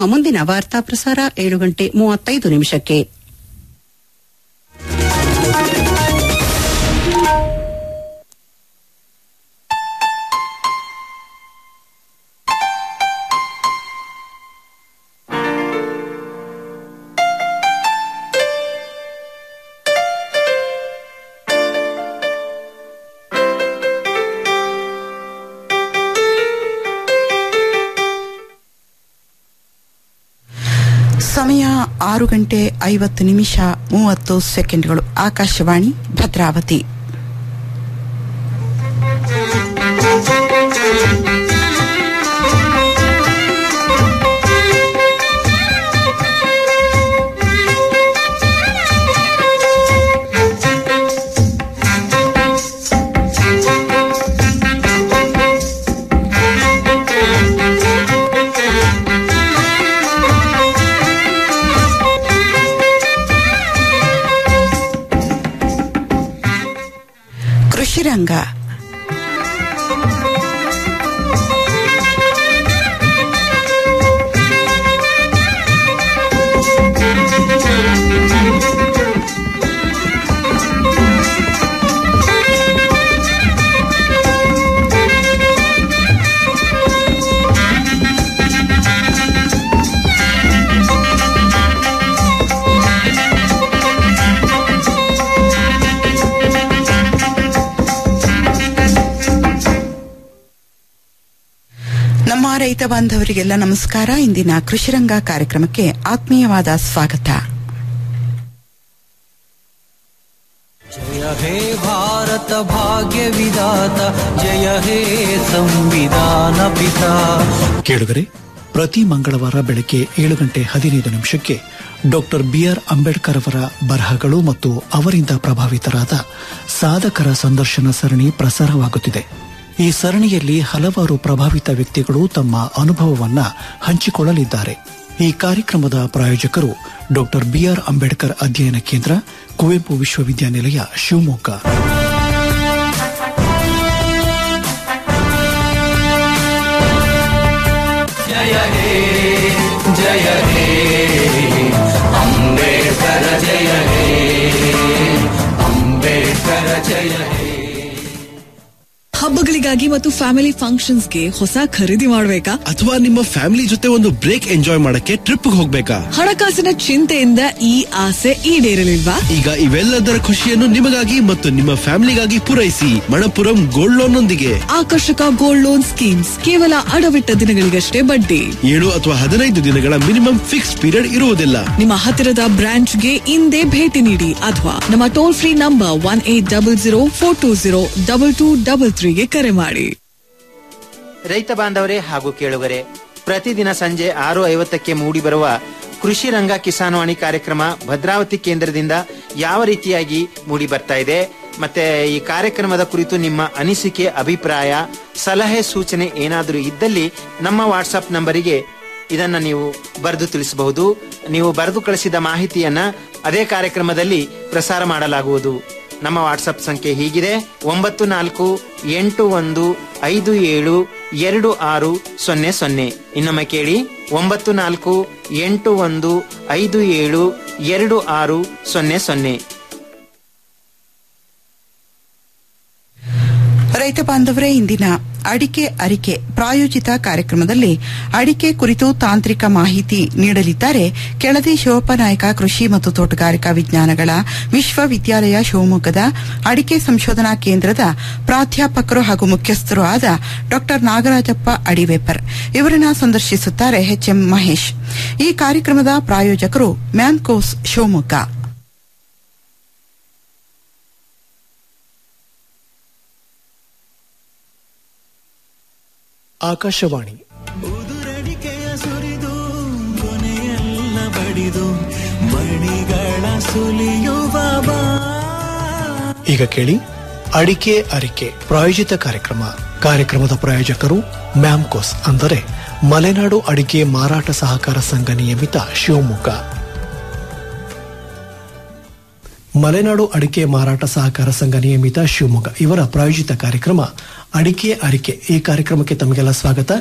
ಮುಂದಿನ ವಾರ್ತಾ ಪ್ರಸಾರ ಏಳು ಗಂಟೆ ಮೂವತ್ತೈದು ನಿಮಿಷಕ್ಕೆ ಸಮಯ ಆರು ಗಂಟೆ ಐವತ್ತು ನಿಮಿಷ ಮೂವತ್ತು ಸೆಕೆಂಡ್ಗಳು ಆಕಾಶವಾಣಿ ಭದ್ರಾವತಿ ಕೃಷಿ ರಂಗ ನಮ್ಮ ರೈತ ಬಾಂಧವರಿಗೆಲ್ಲ ನಮಸ್ಕಾರ ಇಂದಿನ ಕೃಷಿರಂಗ ಕಾರ್ಯಕ್ರಮಕ್ಕೆ ಆತ್ಮೀಯವಾದ ಸ್ವಾಗತ जय हे भारत भाग्य विधाता जय हे ಸಂವಿಧಾನ ಪಿತಾ ಕೇಳುಗರೆ ಪ್ರತಿ ಮಂಗಳವಾರ ಬೆಳಗ್ಗೆ ಏಳು ಗಂಟೆ ಹದಿನೈದು ನಿಮಿಷಕ್ಕೆ ಡಾಕ್ಟರ್ ಬಿಆರ್ ಅಂಬೇಡ್ಕರ್ ಅವರ ಬರಹಗಳು ಮತ್ತು ಅವರಿಂದ ಪ್ರಭಾವಿತರಾದ ಸಾಧಕರ ಸಂದರ್ಶನ ಸರಣಿ ಪ್ರಸಾರವಾಗುತ್ತಿದೆ ಈ ಸರಣಿಯಲ್ಲಿ ಹಲವಾರು ಪ್ರಭಾವಿತ ವ್ಯಕ್ತಿಗಳು ತಮ್ಮ ಅನುಭವವನ್ನ ಹಂಚಿಕೊಳ್ಳಲಿದ್ದಾರೆ ಈ ಕಾರ್ಯಕ್ರಮದ ಪ್ರಾಯೋಜಕರು ಡಾಕ್ಟರ್ ಬಿಆರ್ ಅಂಬೇಡ್ಕರ್ ಅಧ್ಯಯನ ಕೇಂದ್ರ ಕುವೆಂಪು ವಿಶ್ವವಿದ್ಯಾನಿಲಯ ಶಿವಮೊಗ್ಗ ಜಯ ಹೇ ಜಯ ಹೇ ಅಂಬೇಡ್ಕರ ಜಯ ಹೇ ಅಂಬೇಡ್ಕರ ಜಯ ಹೇ ಹಬ್ಬಗಳಿಗಾಗಿ ಮತ್ತು ಫ್ಯಾಮಿಲಿ ಫಂಕ್ಷನ್ಸ್ಗೆ ಹೊಸ ಖರೀದಿ ಮಾಡಬೇಕಾ ಅಥವಾ ನಿಮ್ಮ ಫ್ಯಾಮಿಲಿ ಜೊತೆ ಒಂದು ಬ್ರೇಕ್ ಎಂಜಾಯ್ ಮಾಡಕ್ಕೆ ಟ್ರಿಪ್ ಹೋಗ್ಬೇಕಾ ಹಣಕಾಸಿನ ಚಿಂತೆಯಿಂದ ಈ ಆಸೆ ಈಡೇರಲಿಲ್ವಾ ಈಗ ಇವೆಲ್ಲದರ ಖುಷಿಯನ್ನು ನಿಮಗಾಗಿ ಮತ್ತು ನಿಮ್ಮ ಫ್ಯಾಮಿಲಿಗಾಗಿ ಪೂರೈಸಿ ಮಣಪುರಂ ಗೋಲ್ಡ್ ಲೋನ್ ನೊಂದಿಗೆ ಆಕರ್ಷಕ ಗೋಲ್ಡ್ ಲೋನ್ ಸ್ಕೀಮ್ಸ್ ಕೇವಲ ಅಡವಿಟ್ಟ ದಿನಗಳಿಗಷ್ಟೇ ಬಡ್ಡಿ ಏಳು ಅಥವಾ ಹದಿನೈದು ದಿನಗಳ ಮಿನಿಮಮ್ ಫಿಕ್ಸ್ ಪೀರಿಯಡ್ ಇರುವುದಿಲ್ಲ ನಿಮ್ಮ ಹತ್ತಿರದ ಬ್ರಾಂಚ್ಗೆ ಇಂದೇ ಭೇಟಿ ನೀಡಿ ಅಥವಾ ನಮ್ಮ toll free number one eight double zero four two zero double two double ತ್ರೀಗೆ ಕರೆ ಮಾಡಿ ರೈತ ಬಾಂಧವರೇ ಹಾಗೂ ಕೇಳುಗರೆ ಪ್ರತಿದಿನ ಸಂಜೆ ಆರು ಐವತ್ತಕ್ಕೆ ಮೂಡಿಬರುವ ಕೃಷಿ ರಂಗ ಕಿಸಾನ್ವಾಣಿ ಕಾರ್ಯಕ್ರಮ ಭದ್ರಾವತಿ ಕೇಂದ್ರದಿಂದ ಯಾವ ರೀತಿಯಾಗಿ ಮೂಡಿ ಬರ್ತಾ ಇದೆ ಮತ್ತೆ ಈ ಕಾರ್ಯಕ್ರಮದ ಕುರಿತು ನಿಮ್ಮ ಅನಿಸಿಕೆ ಅಭಿಪ್ರಾಯ ಸಲಹೆ ಸೂಚನೆ ಏನಾದರೂ ಇದ್ದಲ್ಲಿ ನಮ್ಮ ವಾಟ್ಸಪ್ ನಂಬರಿಗೆ ಇದನ್ನ ನೀವು ಬರೆದು ತಿಳಿಸಬಹುದು ನೀವು ಬರೆದು ಕಳಿಸಿದ ಮಾಹಿತಿಯನ್ನ ಅದೇ ಕಾರ್ಯಕ್ರಮದಲ್ಲಿ ಪ್ರಸಾರ ಮಾಡಲಾಗುವುದು ನಮ್ಮ ವಾಟ್ಸಪ್ ಸಂಖ್ಯೆ ಹೀಗಿದೆ ಒಂಬತ್ತು ನಾಲ್ಕು ಎಂಟು ಒಂದು ಐದು ಏಳು ಎರಡು ಆರು ಸೊನ್ನೆ ಸೊನ್ನೆ ಇನ್ನೊಮ್ಮೆ ಕೇಳಿ ಒಂಬತ್ತು ನಾಲ್ಕು ಎಂಟು ಒಂದು ಐದು ಏಳು ಎರಡು ಆರು ಸೊನ್ನೆ ಸೊನ್ನೆ ರೈತ ಬಾಂಧವರೇ ಇಂದಿನ ಅಡಿಕೆ ಅರಿಕೆ ಪ್ರಾಯೋಜಿತ ಕಾರ್ಯಕ್ರಮದಲ್ಲಿ ಅಡಿಕೆ ಕುರಿತು ತಾಂತ್ರಿಕ ಮಾಹಿತಿ ನೀಡಲಿದ್ದಾರೆ ಕೆಳದಿ ಶಿವಪ್ಪನಾಯಕ ಕೃಷಿ ಮತ್ತು ತೋಟಗಾರಿಕಾ ವಿಜ್ಞಾನಗಳ ವಿಶ್ವವಿದ್ಯಾಲಯ ಶಿವಮೊಗ್ಗದ ಅಡಿಕೆ ಸಂಶೋಧನಾ ಕೇಂದ್ರದ ಪ್ರಾಧ್ಯಾಪಕರು ಹಾಗೂ ಮುಖ್ಯಸ್ಥರು ಆದ ಡಾ ನಾಗರಾಜಪ್ಪ ಅಡಿವೇಪರ್ ಇವರನ್ನ ಸಂದರ್ಶಿಸುತ್ತಾರೆ ಎಚ್ಎಂ ಮಹೇಶ್ ಈ ಕಾರ್ಯಕ್ರಮದ ಪ್ರಾಯೋಜಕರು ಮ್ಯಾನ್ಕೋಸ್ ಶಿವಮೊಗ್ಗ ಆಕಾಶವಾಣಿ ಉದುರಡಿಕೆಯ ಸುರಿದು ಕೊನೆಯೆಲ್ಲ ಬಡಿದು ಮಣಿಗಳ ಸುಲಿಯುವ ಬಾ ಈಗ ಕೇಳಿ ಅಡಿಕೆ ಅರಿಕೆ ಪ್ರಾಯೋಜಿತ ಕಾರ್ಯಕ್ರಮ ಕಾರ್ಯಕ್ರಮದ ಪ್ರಾಯೋಜಕರು ಮ್ಯಾಮ್ಕೋಸ್ ಅಂದರೆ ಮಲೆನಾಡು ಅಡಿಕೆ ಮಾರಾಟ ಸಹಕಾರ ಸಂಘ ನಿಯಮಿತ ಶಿವಮೊಗ್ಗ ಮಲೆನಾಡು ಅಡಿಕೆ ಮಾರಾಟ ಸಹಕಾರ ಸಂಘ ನಿಯಮಿತ ಶಿವಮೊಗ್ಗ ಇವರ ಪ್ರಾಯೋಜಿತ ಕಾರ್ಯಕ್ರಮ ಅಡಿಕೆ ಅರಿಕೆ ಈ ಕಾರ್ಯಕ್ರಮಕ್ಕೆ ತಮಗೆಲ್ಲ ಸ್ವಾಗತ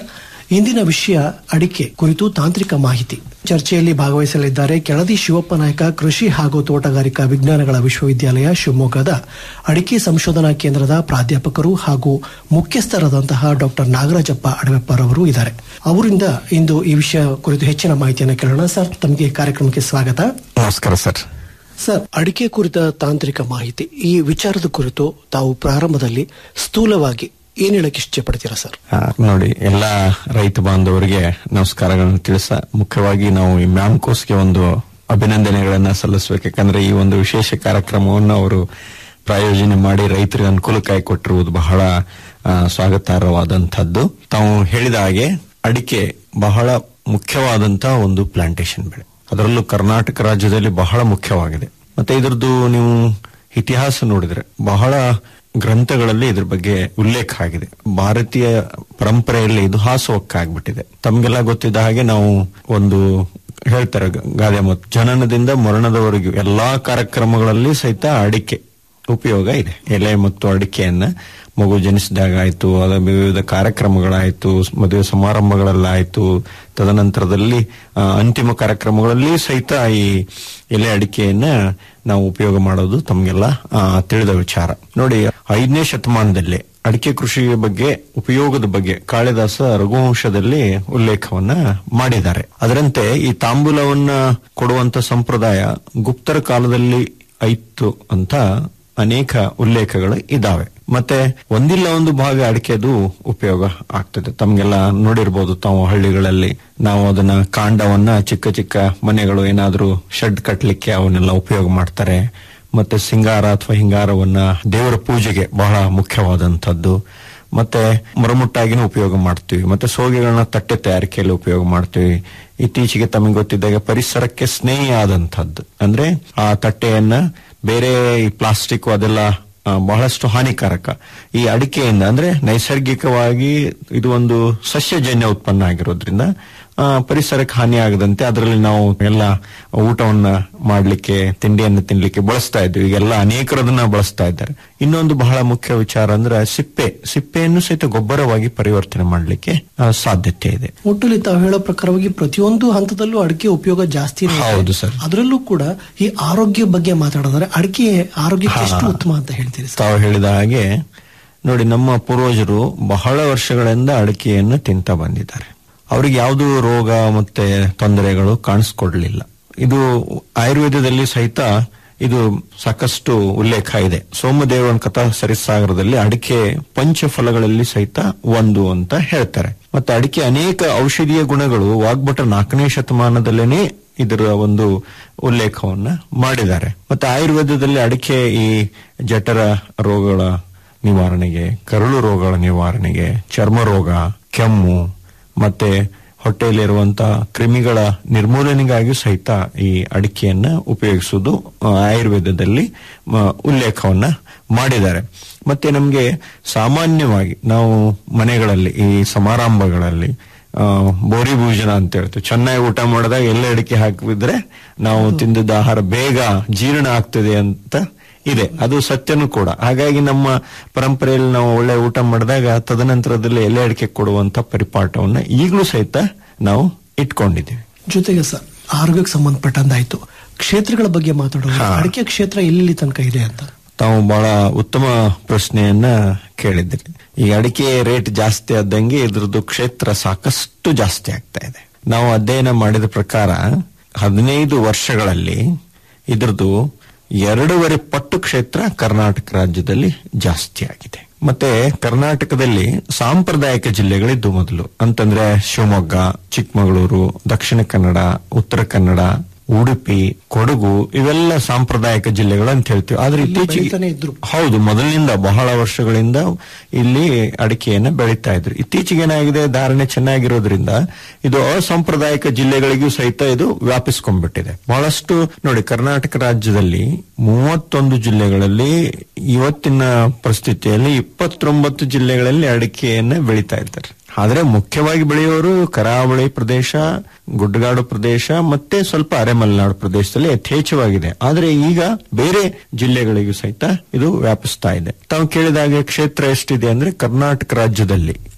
ಇಂದಿನ ವಿಷಯ ಅಡಿಕೆ ಕುರಿತು ತಾಂತ್ರಿಕ ಮಾಹಿತಿ ಚರ್ಚೆಯಲ್ಲಿ ಭಾಗವಹಿಸಲಿದ್ದಾರೆ ಕೆಳದಿ ಶಿವಪ್ಪ ನಾಯಕ ಕೃಷಿ ಹಾಗೂ ತೋಟಗಾರಿಕಾ ವಿಜ್ಞಾನಗಳ ವಿಶ್ವವಿದ್ಯಾಲಯ ಶಿವಮೊಗ್ಗದ ಅಡಿಕೆ ಸಂಶೋಧನಾ ಕೇಂದ್ರದ ಪ್ರಾಧ್ಯಾಪಕರು ಹಾಗೂ ಮುಖ್ಯಸ್ಥರಾದಂತಹ ಡಾಕ್ಟರ್ ನಾಗರಾಜಪ್ಪ ಅಡವೆಪ್ಪರವರು ಇದ್ದಾರೆ ಅವರಿಂದ ಇಂದು ಈ ವಿಷಯ ಕುರಿತು ಹೆಚ್ಚಿನ ಮಾಹಿತಿಯನ್ನು ಕೇಳೋಣ ಸರ್ ತಮಗೆ ಕಾರ್ಯಕ್ರಮಕ್ಕೆ ಸ್ವಾಗತ ನಮಸ್ಕಾರ ಸರ್ ಸರ್ ಅಡಿಕೆ ಕುರಿತ ತಾಂತ್ರಿಕ ಮಾಹಿತಿ ಈ ವಿಚಾರದ ಕುರಿತು ತಾವು ಪ್ರಾರಂಭದಲ್ಲಿ ಸ್ಥೂಲವಾಗಿ ಏನ್ ಹೇಳಕ್ ಇಷ್ಟಪಡ್ತೀರಾ ಸರ್ ಆ, ನೋಡಿ ಎಲ್ಲ ರೈತ ಬಾಂಧವರಿಗೆ ನಮಸ್ಕಾರಗಳನ್ನು ತಿಳಿಸ ಮುಖ್ಯವಾಗಿ ನಾವು ಈ ಮ್ಯಾಮ್ಕೋಸ್ಗೆ ಒಂದು ಅಭಿನಂದನೆಗಳನ್ನ ಸಲ್ಲಿಸಬೇಕು ಯಾಕಂದ್ರೆ ಈ ಒಂದು ವಿಶೇಷ ಕಾರ್ಯಕ್ರಮವನ್ನು ಅವರು ಪ್ರಾಯೋಜನೆ ಮಾಡಿ ರೈತರಿಗೆ ಅನುಕೂಲಕ್ಕಾಗಿ ಕೊಟ್ಟಿರುವುದು ಬಹಳ ಆ, ಸ್ವಾಗತಾರ್ಹವಾದಂತಹದ್ದು ತಾವು ಹೇಳಿದ ಹಾಗೆ ಅಡಿಕೆ ಬಹಳ ಮುಖ್ಯವಾದಂತಹ ಒಂದು ಪ್ಲಾಂಟೇಶನ್ ಬೆಳೆ ಅದರಲ್ಲೂ ಕರ್ನಾಟಕ ರಾಜ್ಯದಲ್ಲಿ ಬಹಳ ಮುಖ್ಯವಾಗಿದೆ ಮತ್ತೆ ಇದರದ್ದು ನೀವು ಇತಿಹಾಸ ನೋಡಿದ್ರೆ ಬಹಳ ಗ್ರಂಥಗಳಲ್ಲಿ ಇದ್ರ ಬಗ್ಗೆ ಉಲ್ಲೇಖ ಆಗಿದೆ ಭಾರತೀಯ ಪರಂಪರೆಯಲ್ಲಿ ಇದು ಹಾಸುವಕ್ಕಾಗ್ಬಿಟ್ಟಿದೆ ತಮ್ಗೆಲ್ಲ ಗೊತ್ತಿದ್ದ ಹಾಗೆ ನಾವು ಒಂದು ಹೇಳ್ತಾರೆ ಗ- ಗಾದೆ ಮತ್ತು ಜನನದಿಂದ ಮರಣದವರೆಗೂ ಎಲ್ಲಾ ಕಾರ್ಯಕ್ರಮಗಳಲ್ಲಿ ಸಹಿತ ಅಡಿಕೆ ಉಪಯೋಗ ಇದೆ ಎಲೆ ಮತ್ತು ಅಡಿಕೆಯನ್ನ ಮಗು ಜನಿಸಿದಾಗ ಆಯ್ತು ಅದರ ವಿವಿಧ ಕಾರ್ಯಕ್ರಮಗಳಾಯ್ತು ಮದುವೆ ಸಮಾರಂಭಗಳಲ್ಲಾಯ್ತು ತದನಂತರದಲ್ಲಿ ಆ, ಅಂತಿಮ ಕಾರ್ಯಕ್ರಮಗಳಲ್ಲಿ ಸಹಿತ ಈ ಎಲೆ ಅಡಿಕೆಯನ್ನ ನಾವು ಉಪಯೋಗ ಮಾಡೋದು ತಮಗೆಲ್ಲ ಆ, ತಿಳಿದ ವಿಚಾರ ನೋಡಿ ಐದನೇ ಶತಮಾನದಲ್ಲಿ ಅಡಿಕೆ ಕೃಷಿ ಬಗ್ಗೆ ಉಪಯೋಗದ ಬಗ್ಗೆ ಕಾಳಿದಾಸ ರಘುವಂಶದಲ್ಲಿ ಉಲ್ಲೇಖವನ್ನ ಮಾಡಿದ್ದಾರೆ ಅದರಂತೆ ಈ ತಾಂಬೂಲವನ್ನ ಕೊಡುವಂತ ಸಂಪ್ರದಾಯ ಗುಪ್ತರ ಕಾಲದಲ್ಲಿ ಐತ್ತು ಅಂತ ಅನೇಕ ಉಲ್ಲೇಖಗಳು ಇದಾವೆ ಮತ್ತೆ ಒಂದಿಲ್ಲ ಒಂದು ಭಾಗ ಅಡಿಕೆದು ಉಪಯೋಗ ಆಗ್ತದೆ ತಮ್ಗೆಲ್ಲ ನೋಡಿರ್ಬೋದು ತಾವು ಹಳ್ಳಿಗಳಲ್ಲಿ ನಾವು ಅದನ್ನ ಕಾಂಡವನ್ನ ಚಿಕ್ಕ ಚಿಕ್ಕ ಮನೆಗಳು ಏನಾದ್ರೂ ಶೆಡ್ ಕಟ್ಟಲಿಕ್ಕೆ ಅವನ್ನೆಲ್ಲ ಉಪಯೋಗ ಮಾಡ್ತಾರೆ ಮತ್ತೆ ಸಿಂಗಾರ ಅಥವಾ ಹಿಂಗಾರವನ್ನ ದೇವರ ಪೂಜೆಗೆ ಬಹಳ ಮುಖ್ಯವಾದಂತದ್ದು ಮತ್ತೆ ಮರಮುಟ್ಟಾಗಿನೂ ಉಪಯೋಗ ಮಾಡ್ತೀವಿ ಮತ್ತೆ ಸೋಗೆಗಳನ್ನ ತಟ್ಟೆ ತಯಾರಿಕೆಯಲ್ಲಿ ಉಪಯೋಗ ಮಾಡ್ತೀವಿ ಇತ್ತೀಚೆಗೆ ತಮಗೆ ಗೊತ್ತಿದ್ದಾಗ ಪರಿಸರಕ್ಕೆ ಸ್ನೇಹಿ ಆದಂತಹದ್ದು ಅಂದ್ರೆ ಆ ತಟ್ಟೆಯನ್ನ ಬೇರೆ ಈ ಪ್ಲಾಸ್ಟಿಕ್ ಅದೆಲ್ಲ ಆ, ಬಹಳಷ್ಟು ಹಾನಿಕಾರಕ ಈ ಅಡಿಕೆಯಿಂದ ಅಂದ್ರೆ ನೈಸರ್ಗಿಕವಾಗಿ ಇದು ಒಂದು ಸಸ್ಯಜನ್ಯ ಉತ್ಪನ್ನ ಆಗಿರೋದ್ರಿಂದ ಆ, ಪರಿಸರಕ್ಕೆ ಹಾನಿ ಆಗದಂತೆ ಅದರಲ್ಲಿ ನಾವು ಎಲ್ಲ ಊಟವನ್ನ ಮಾಡ್ಲಿಕ್ಕೆ ತಿಂಡಿಯನ್ನು ತಿನ್ಲಿಕ್ಕೆ ಬಳಸ್ತಾ ಇದ್ವಿ ಈಗೆಲ್ಲ ಅನೇಕರದನ್ನ ಬಳಸ್ತಾ ಇದ್ದಾರೆ ಇನ್ನೊಂದು ಬಹಳ ಮುಖ್ಯ ವಿಚಾರ ಅಂದ್ರೆ ಸಿಪ್ಪೆ ಸಿಪ್ಪೆಯನ್ನು ಸಹಿತ ಗೊಬ್ಬರವಾಗಿ ಪರಿವರ್ತನೆ ಮಾಡ್ಲಿಕ್ಕೆ ಆ, ಸಾಧ್ಯತೆ ಇದೆ ಒಟ್ಟಲ್ಲಿ ತಾವು ಹೇಳೋ ಪ್ರಕಾರವಾಗಿ ಪ್ರತಿಯೊಂದು ಹಂತದಲ್ಲೂ ಅಡಿಕೆ ಉಪಯೋಗ ಜಾಸ್ತಿ ಇದೆ. ಹೌದು ಸರ್. ಅದರಲ್ಲೂ ಕೂಡ ಈ ಆರೋಗ್ಯ ಬಗ್ಗೆ ಮಾತಾಡೋದಾದ್ರೆ ಅಡಿಕೆ ಆರೋಗ್ಯಕ್ಕೆ ಎಷ್ಟು ಹಾ. ಉತ್ತಮ ಅಂತ ಹೇಳ್ತೀರಿ ಸರ್ ತಾವು ಹೇಳಿದ ಹಾಗೆ ನೋಡಿ ನಮ್ಮ ಪೂರ್ವಜರು ಬಹಳ ವರ್ಷಗಳಿಂದ ಅಡಿಕೆಯನ್ನು ತಿಂತ ಬಂದಿದ್ದಾರೆ ಅವರಿಗೆ ಯಾವುದು ರೋಗ ಮತ್ತೆ ತೊಂದರೆಗಳು ಕಾಣಿಸ್ಕೊಡ್ಲಿಲ್ಲ ಇದು ಆಯುರ್ವೇದದಲ್ಲಿ ಸಹಿತ ಇದು ಸಾಕಷ್ಟು ಉಲ್ಲೇಖ ಇದೆ ಸೋಮದೇವನ ಕಥಾ ಸರಿಸಾಗರದಲ್ಲಿ ಅಡಿಕೆ ಪಂಚಫಲಗಳಲ್ಲಿ ಸಹಿತ ಒಂದು ಅಂತ ಹೇಳ್ತಾರೆ ಮತ್ತೆ ಅಡಿಕೆ ಅನೇಕ ಔಷಧೀಯ ಗುಣಗಳು ವಾಗ್ಭಟ ನಾಲ್ಕನೇ ಶತಮಾನದಲ್ಲೇನೆ ಇದರ ಒಂದು ಉಲ್ಲೇಖವನ್ನ ಮಾಡಿದ್ದಾರೆ ಮತ್ತೆ ಆಯುರ್ವೇದದಲ್ಲಿ ಅಡಿಕೆ ಈ ಜಠರ ರೋಗಗಳ ನಿವಾರಣೆಗೆ ಕರುಳು ರೋಗಗಳ ನಿವಾರಣೆಗೆ ಚರ್ಮ ರೋಗ ಕೆಮ್ಮು ಮತ್ತೆ ಹೊಟ್ಟೆಯಲ್ಲಿರುವಂತಹ ಕ್ರಿಮಿಗಳ ನಿರ್ಮೂಲನೆಗಾಗಿ ಸಹಿತ ಈ ಅಡಿಕೆಯನ್ನ ಉಪಯೋಗಿಸುವುದು ಆ, ಆಯುರ್ವೇದದಲ್ಲಿ ಮ, ಉಲ್ಲೇಖವನ್ನ ಮಾಡಿದ್ದಾರೆ ಮತ್ತೆ ನಮಗೆ ಸಾಮಾನ್ಯವಾಗಿ ನಾವು ಮನೆಗಳಲ್ಲಿ ಈ ಸಮಾರಂಭಗಳಲ್ಲಿ ಆ, ಬೋರಿ ಭೋಜನ ಅಂತ ಹೇಳ್ತೀವಿ ಚೆನ್ನಾಗಿ ಊಟ ಮಾಡಿದಾಗ ಎಲ್ಲ ಅಡಿಕೆ ಹಾಕಿದ್ರೆ ನಾವು ತಿಂದಿದ್ದ ಆಹಾರ ಬೇಗ ಜೀರ್ಣ ಆಗ್ತದೆ ಅಂತ ಇದೆ ಅದು ಸತ್ಯನೂ ಕೂಡ ಹಾಗಾಗಿ ನಮ್ಮ ಪರಂಪರೆಯಲ್ಲಿ ನಾವು ಒಳ್ಳೆ ಊಟ ಮಾಡಿದಾಗ ತದನಂತರದಲ್ಲಿ ಎಲೆ ಅಡಿಕೆ ಕೊಡುವಂತ ಪರಿಪಾಠವನ್ನ ಈಗಲೂ ಸಹಿತ ನಾವು ಇಟ್ಕೊಂಡಿದ್ದೀವಿ ಜೊತೆಗೆ ಸರ್ ಆರೋಗ್ಯಕ್ಕೆ ಸಂಬಂಧಪಟ್ಟಂದಾಯ್ತು ಕ್ಷೇತ್ರಗಳ ಬಗ್ಗೆ ಮಾತಾಡೋದು ಹಾ. ಅಡಿಕೆ ಕ್ಷೇತ್ರ ಎಲ್ಲಿ ತನಕ ಇದೆ ಅಂತ ತಾವು ಬಹಳ ಉತ್ತಮ ಪ್ರಶ್ನೆಯನ್ನ ಕೇಳಿದ್ರಿ ಈ ಅಡಿಕೆ ರೇಟ್ ಜಾಸ್ತಿ ಆದಂಗೆ ಇದ್ರದ್ದು ಕ್ಷೇತ್ರ ಸಾಕಷ್ಟು ಜಾಸ್ತಿ ಆಗ್ತಾ ಇದೆ ನಾವು ಅಧ್ಯಯನ ಮಾಡಿದ ಪ್ರಕಾರ ಹದಿನೈದು ವರ್ಷಗಳಲ್ಲಿ ಇದ್ರದ್ದು ಎರಡೂವರೆ ಪಟ್ಟು ಕ್ಷೇತ್ರ ಕರ್ನಾಟಕ ರಾಜ್ಯದಲ್ಲಿ ಜಾಸ್ತಿ ಆಗಿದೆ ಮತ್ತೆ ಕರ್ನಾಟಕದಲ್ಲಿ ಸಾಂಪ್ರದಾಯಿಕ ಜಿಲ್ಲೆಗಳಿದ್ದು ಮೊದಲು ಅಂತಂದ್ರೆ ಶಿವಮೊಗ್ಗ ಚಿಕ್ಕಮಗಳೂರು ದಕ್ಷಿಣ ಕನ್ನಡ ಉತ್ತರ ಕನ್ನಡ ಉಡುಪಿ ಕೊಡಗು ಇವೆಲ್ಲ ಸಾಂಪ್ರದಾಯಿಕ ಜಿಲ್ಲೆಗಳು ಅಂತ ಹೇಳ್ತೀವಿ ಆದ್ರೆ ಇಲ್ಲಿ ಬೆಳೀತಾನೆ ಇತ್ತೀಚೆಗೆ ಇದ್ರು. ಹೌದು ಮೊದಲಿನಿಂದ ಬಹಳ ವರ್ಷಗಳಿಂದ ಇಲ್ಲಿ ಅಡಿಕೆಯನ್ನ ಬೆಳೀತಾ ಇದ್ರು ಇತ್ತೀಚೆಗೆ ಏನಾಗಿದೆ ಧಾರಣೆ ಚೆನ್ನಾಗಿರೋದ್ರಿಂದ ಇದು ಅಸಾಂಪ್ರದಾಯಿಕ ಜಿಲ್ಲೆಗಳಿಗೂ ಸಹಿತ ಇದು ವ್ಯಾಪಿಸ್ಕೊಂಡ್ಬಿಟ್ಟಿದೆ ಬಹಳಷ್ಟು ನೋಡಿ ಕರ್ನಾಟಕ ರಾಜ್ಯದಲ್ಲಿ ಮೂವತ್ತೊಂದು ಜಿಲ್ಲೆಗಳಲ್ಲಿ ಇವತ್ತಿನ ಪರಿಸ್ಥಿತಿಯಲ್ಲಿ ಇಪ್ಪತ್ತೊಂಬತ್ತು ಜಿಲ್ಲೆಗಳಲ್ಲಿ ಅಡಿಕೆಯನ್ನ ಬೆಳೀತಾ ಇದ್ದಾರೆ ಆದ್ರೆ ಮುಖ್ಯವಾಗಿ ಬೆಳೆಯೋರು ಕರಾವಳಿ ಪ್ರದೇಶ ಗುಡ್ಡಗಾಡು ಪ್ರದೇಶ ಮತ್ತೆ ಸ್ವಲ್ಪ ಅರೆಮಲೆನಾಡು ಪ್ರದೇಶದಲ್ಲಿ ಯಥೇಚ್ಛವಾಗಿದೆ ಆದ್ರೆ ಈಗ ಬೇರೆ ಜಿಲ್ಲೆಗಳಿಗೂ ಸಹಿತ ಇದು ವ್ಯಾಪಿಸ್ತಾ ಇದೆ ತಾವು ಕೇಳಿದಾಗೆ ಕ್ಷೇತ್ರ ಎಷ್ಟಿದೆ ಅಂದ್ರೆ ಕರ್ನಾಟಕ ರಾಜ್ಯದಲ್ಲಿ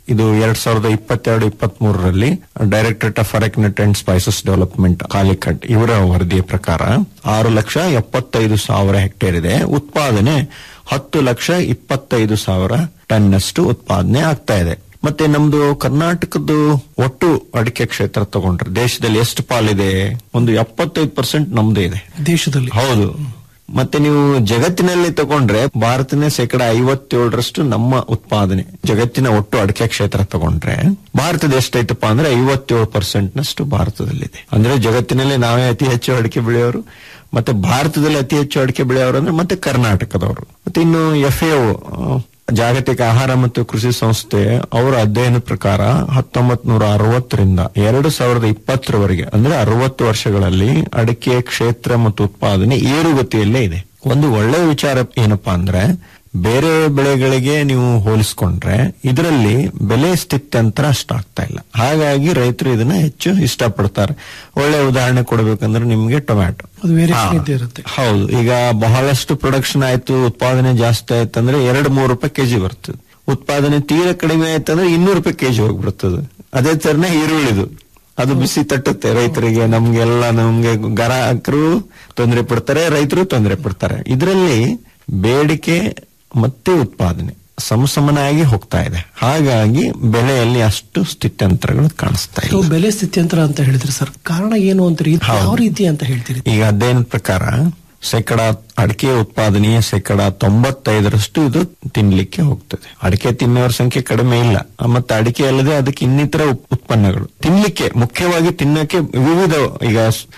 ಇದು ಎರಡ್ ಸಾವಿರದ ಇಪ್ಪತ್ತೆರಡು ಇಪ್ಪತ್ತ್ ಮೂರರಲ್ಲಿ directorate of arecanut and spices development Calicut ಇವರ ವರದಿಯ ಪ್ರಕಾರ ಆರು ಲಕ್ಷ ಎಪ್ಪತ್ತೈದು ಸಾವಿರ ಹೆಕ್ಟೇರ್ ಇದೆ ಉತ್ಪಾದನೆ ಹತ್ತು ಲಕ್ಷ ಇಪ್ಪತ್ತೈದು ಸಾವಿರ ಟನ್ನಷ್ಟು ಉತ್ಪಾದನೆ ಆಗ್ತಾ ಇದೆ ಮತ್ತೆ ನಮ್ದು ಕರ್ನಾಟಕದ್ದು ಒಟ್ಟು ಅಡಿಕೆ ಕ್ಷೇತ್ರ ತಗೊಂಡ್ರೆ ದೇಶದಲ್ಲಿ ಎಷ್ಟು ಪಾಲಿದೆ ಒಂದು ಎಪ್ಪತ್ತೈದು ಪರ್ಸೆಂಟ್ ನಮ್ದೇ ಇದೆ ದೇಶದಲ್ಲಿ ಹೌದು ಮತ್ತೆ ನೀವು ಜಗತ್ತಿನಲ್ಲಿ ತಗೊಂಡ್ರೆ ಭಾರತನೇ ಶೇಕಡ ಐವತ್ತೇಳರಷ್ಟು ನಮ್ಮ ಉತ್ಪಾದನೆ ಜಗತ್ತಿನ ಒಟ್ಟು ಅಡಿಕೆ ಕ್ಷೇತ್ರ ತಗೊಂಡ್ರೆ ಭಾರತದ ಎಷ್ಟೈತಪ್ಪ ಅಂದ್ರೆ ಐವತ್ತೇಳು ಪರ್ಸೆಂಟ್ ನಷ್ಟು ಭಾರತದಲ್ಲಿದೆ ಅಂದ್ರೆ ಜಗತ್ತಿನಲ್ಲಿ ನಾವೇ ಅತಿ ಹೆಚ್ಚು ಅಡಿಕೆ ಬೆಳೆಯೋರು ಮತ್ತೆ ಭಾರತದಲ್ಲಿ ಅತಿ ಹೆಚ್ಚು ಅಡಿಕೆ ಬೆಳೆಯೋರು ಅಂದ್ರೆ ಮತ್ತೆ ಕರ್ನಾಟಕದವರು ಮತ್ತೆ ಇನ್ನು ಎಫ್ ಜಾಗತಿಕ ಆಹಾರ ಮತ್ತು ಕೃಷಿ ಸಂಸ್ಥೆ ಅವರ ಅಧ್ಯಯನದ ಪ್ರಕಾರ ಹತ್ತೊಂಬತ್ ನೂರ ಅರವತ್ತರಿಂದ ಎರಡು ಸಾವಿರದ ಇಪ್ಪತ್ತರವರೆಗೆ ಅಂದ್ರೆ ಅರವತ್ತು ವರ್ಷಗಳಲ್ಲಿ ಅಡಿಕೆ ಕ್ಷೇತ್ರ ಮತ್ತು ಉತ್ಪಾದನೆ ಏರುಗತಿಯಲ್ಲೇ ಇದೆ ಒಂದು ಒಳ್ಳೆ ವಿಚಾರ ಏನಪ್ಪಾ ಅಂದ್ರೆ ಬೇರೆ ಬೆಳೆಗಳಿಗೆ ನೀವು ಹೋಲಿಸ್ಕೊಂಡ್ರೆ ಇದರಲ್ಲಿ ಬೆಲೆ ಸ್ಥಿತ್ಯಂತರ ಅಷ್ಟಾಗ್ತಾ ಇಲ್ಲ ಹಾಗಾಗಿ ರೈತರು ಇದನ್ನ ಹೆಚ್ಚು ಇಷ್ಟಪಡ್ತಾರೆ ಒಳ್ಳೆ ಉದಾಹರಣೆ ಕೊಡಬೇಕಂದ್ರೆ ನಿಮ್ಗೆ ಟೊಮ್ಯಾಟೊ ಅದು ವೇರಿಯೇಷನ್ ಹಾ. ಇದ್ದೇ ಇರುತ್ತೆ ಹೌದು ಈಗ ಬಹಳಷ್ಟು ಪ್ರೊಡಕ್ಷನ್ ಆಯ್ತು ಉತ್ಪಾದನೆ ಜಾಸ್ತಿ ಆಯ್ತಂದ್ರೆ ಎರಡು ಮೂರು ರೂಪಾಯಿ ಕೆಜಿ ಬರ್ತದೆ ಉತ್ಪಾದನೆ ತೀರಾ ಕಡಿಮೆ ಆಯ್ತಂದ್ರೆ ಇನ್ನೂರು ರೂಪಾಯಿ ಕೆಜಿ ಹೋಗ್ಬಿಡ್ತದೆ ಅದೇ ತರನೇ ಈರುಳ್ಳಿದು ಅದು ಬಿಸಿ ತಟ್ಟುತ್ತೆ ರೈತರಿಗೆ ನಮ್ಗೆಲ್ಲ ನಮ್ಗೆ ಗ್ರಾಹಕರು ತೊಂದರೆ ಪಡ್ತಾರೆ ರೈತರು ತೊಂದರೆ ಪಡ್ತಾರೆ ಇದರಲ್ಲಿ ಬೇಡಿಕೆ ಮತ್ತೆ ಉತ್ಪಾದನೆ ಸಮಸಮನಾಗಿ ಹೋಗ್ತಾ ಇದೆ ಹಾಗಾಗಿ ಬೆಲೆಯಲ್ಲಿ ಅಷ್ಟು ಸ್ಥಿತ್ಯಂತರಗಳು ಕಾಣಿಸ್ತಾ ಇದು ಇಲ್ಲ ಬೆಲೆ ಸ್ಥಿತ್ಯಂತರ ಅಂತ ಹೇಳಿದ್ರಿ ಸರ್ ಕಾರಣ ಏನು ಅಂತೀರಿ ಇದು ಯಾವ ರೀತಿ ಅಂತ ಹೇಳ್ತೀರಿ ಈಗ ಅಧ್ಯಯನದ ಪ್ರಕಾರ ಶೇಕಡ ಅಡಿಕೆ ಉತ್ಪಾದನೆಯ ಶೇಕಡ ತೊಂಬತ್ತೈದರಷ್ಟು ಇದು ತಿನ್ಲಿಕ್ಕೆ ಹೋಗ್ತದೆ ಅಡಿಕೆ ತಿನ್ನೋರ ಸಂಖ್ಯೆ ಕಡಿಮೆ ಇಲ್ಲ ಮತ್ತೆ ಅಡಿಕೆ ಅಲ್ಲದೆ ಅದಕ್ಕೆ ಇನ್ನಿತರ ಉಪ್- ಉತ್ಪನ್ನಗಳು ತಿನ್ಲಿಕ್ಕೆ ಮುಖ್ಯವಾಗಿ ತಿನ್ನಕ್ಕೆ ವಿವಿಧ ಈಗ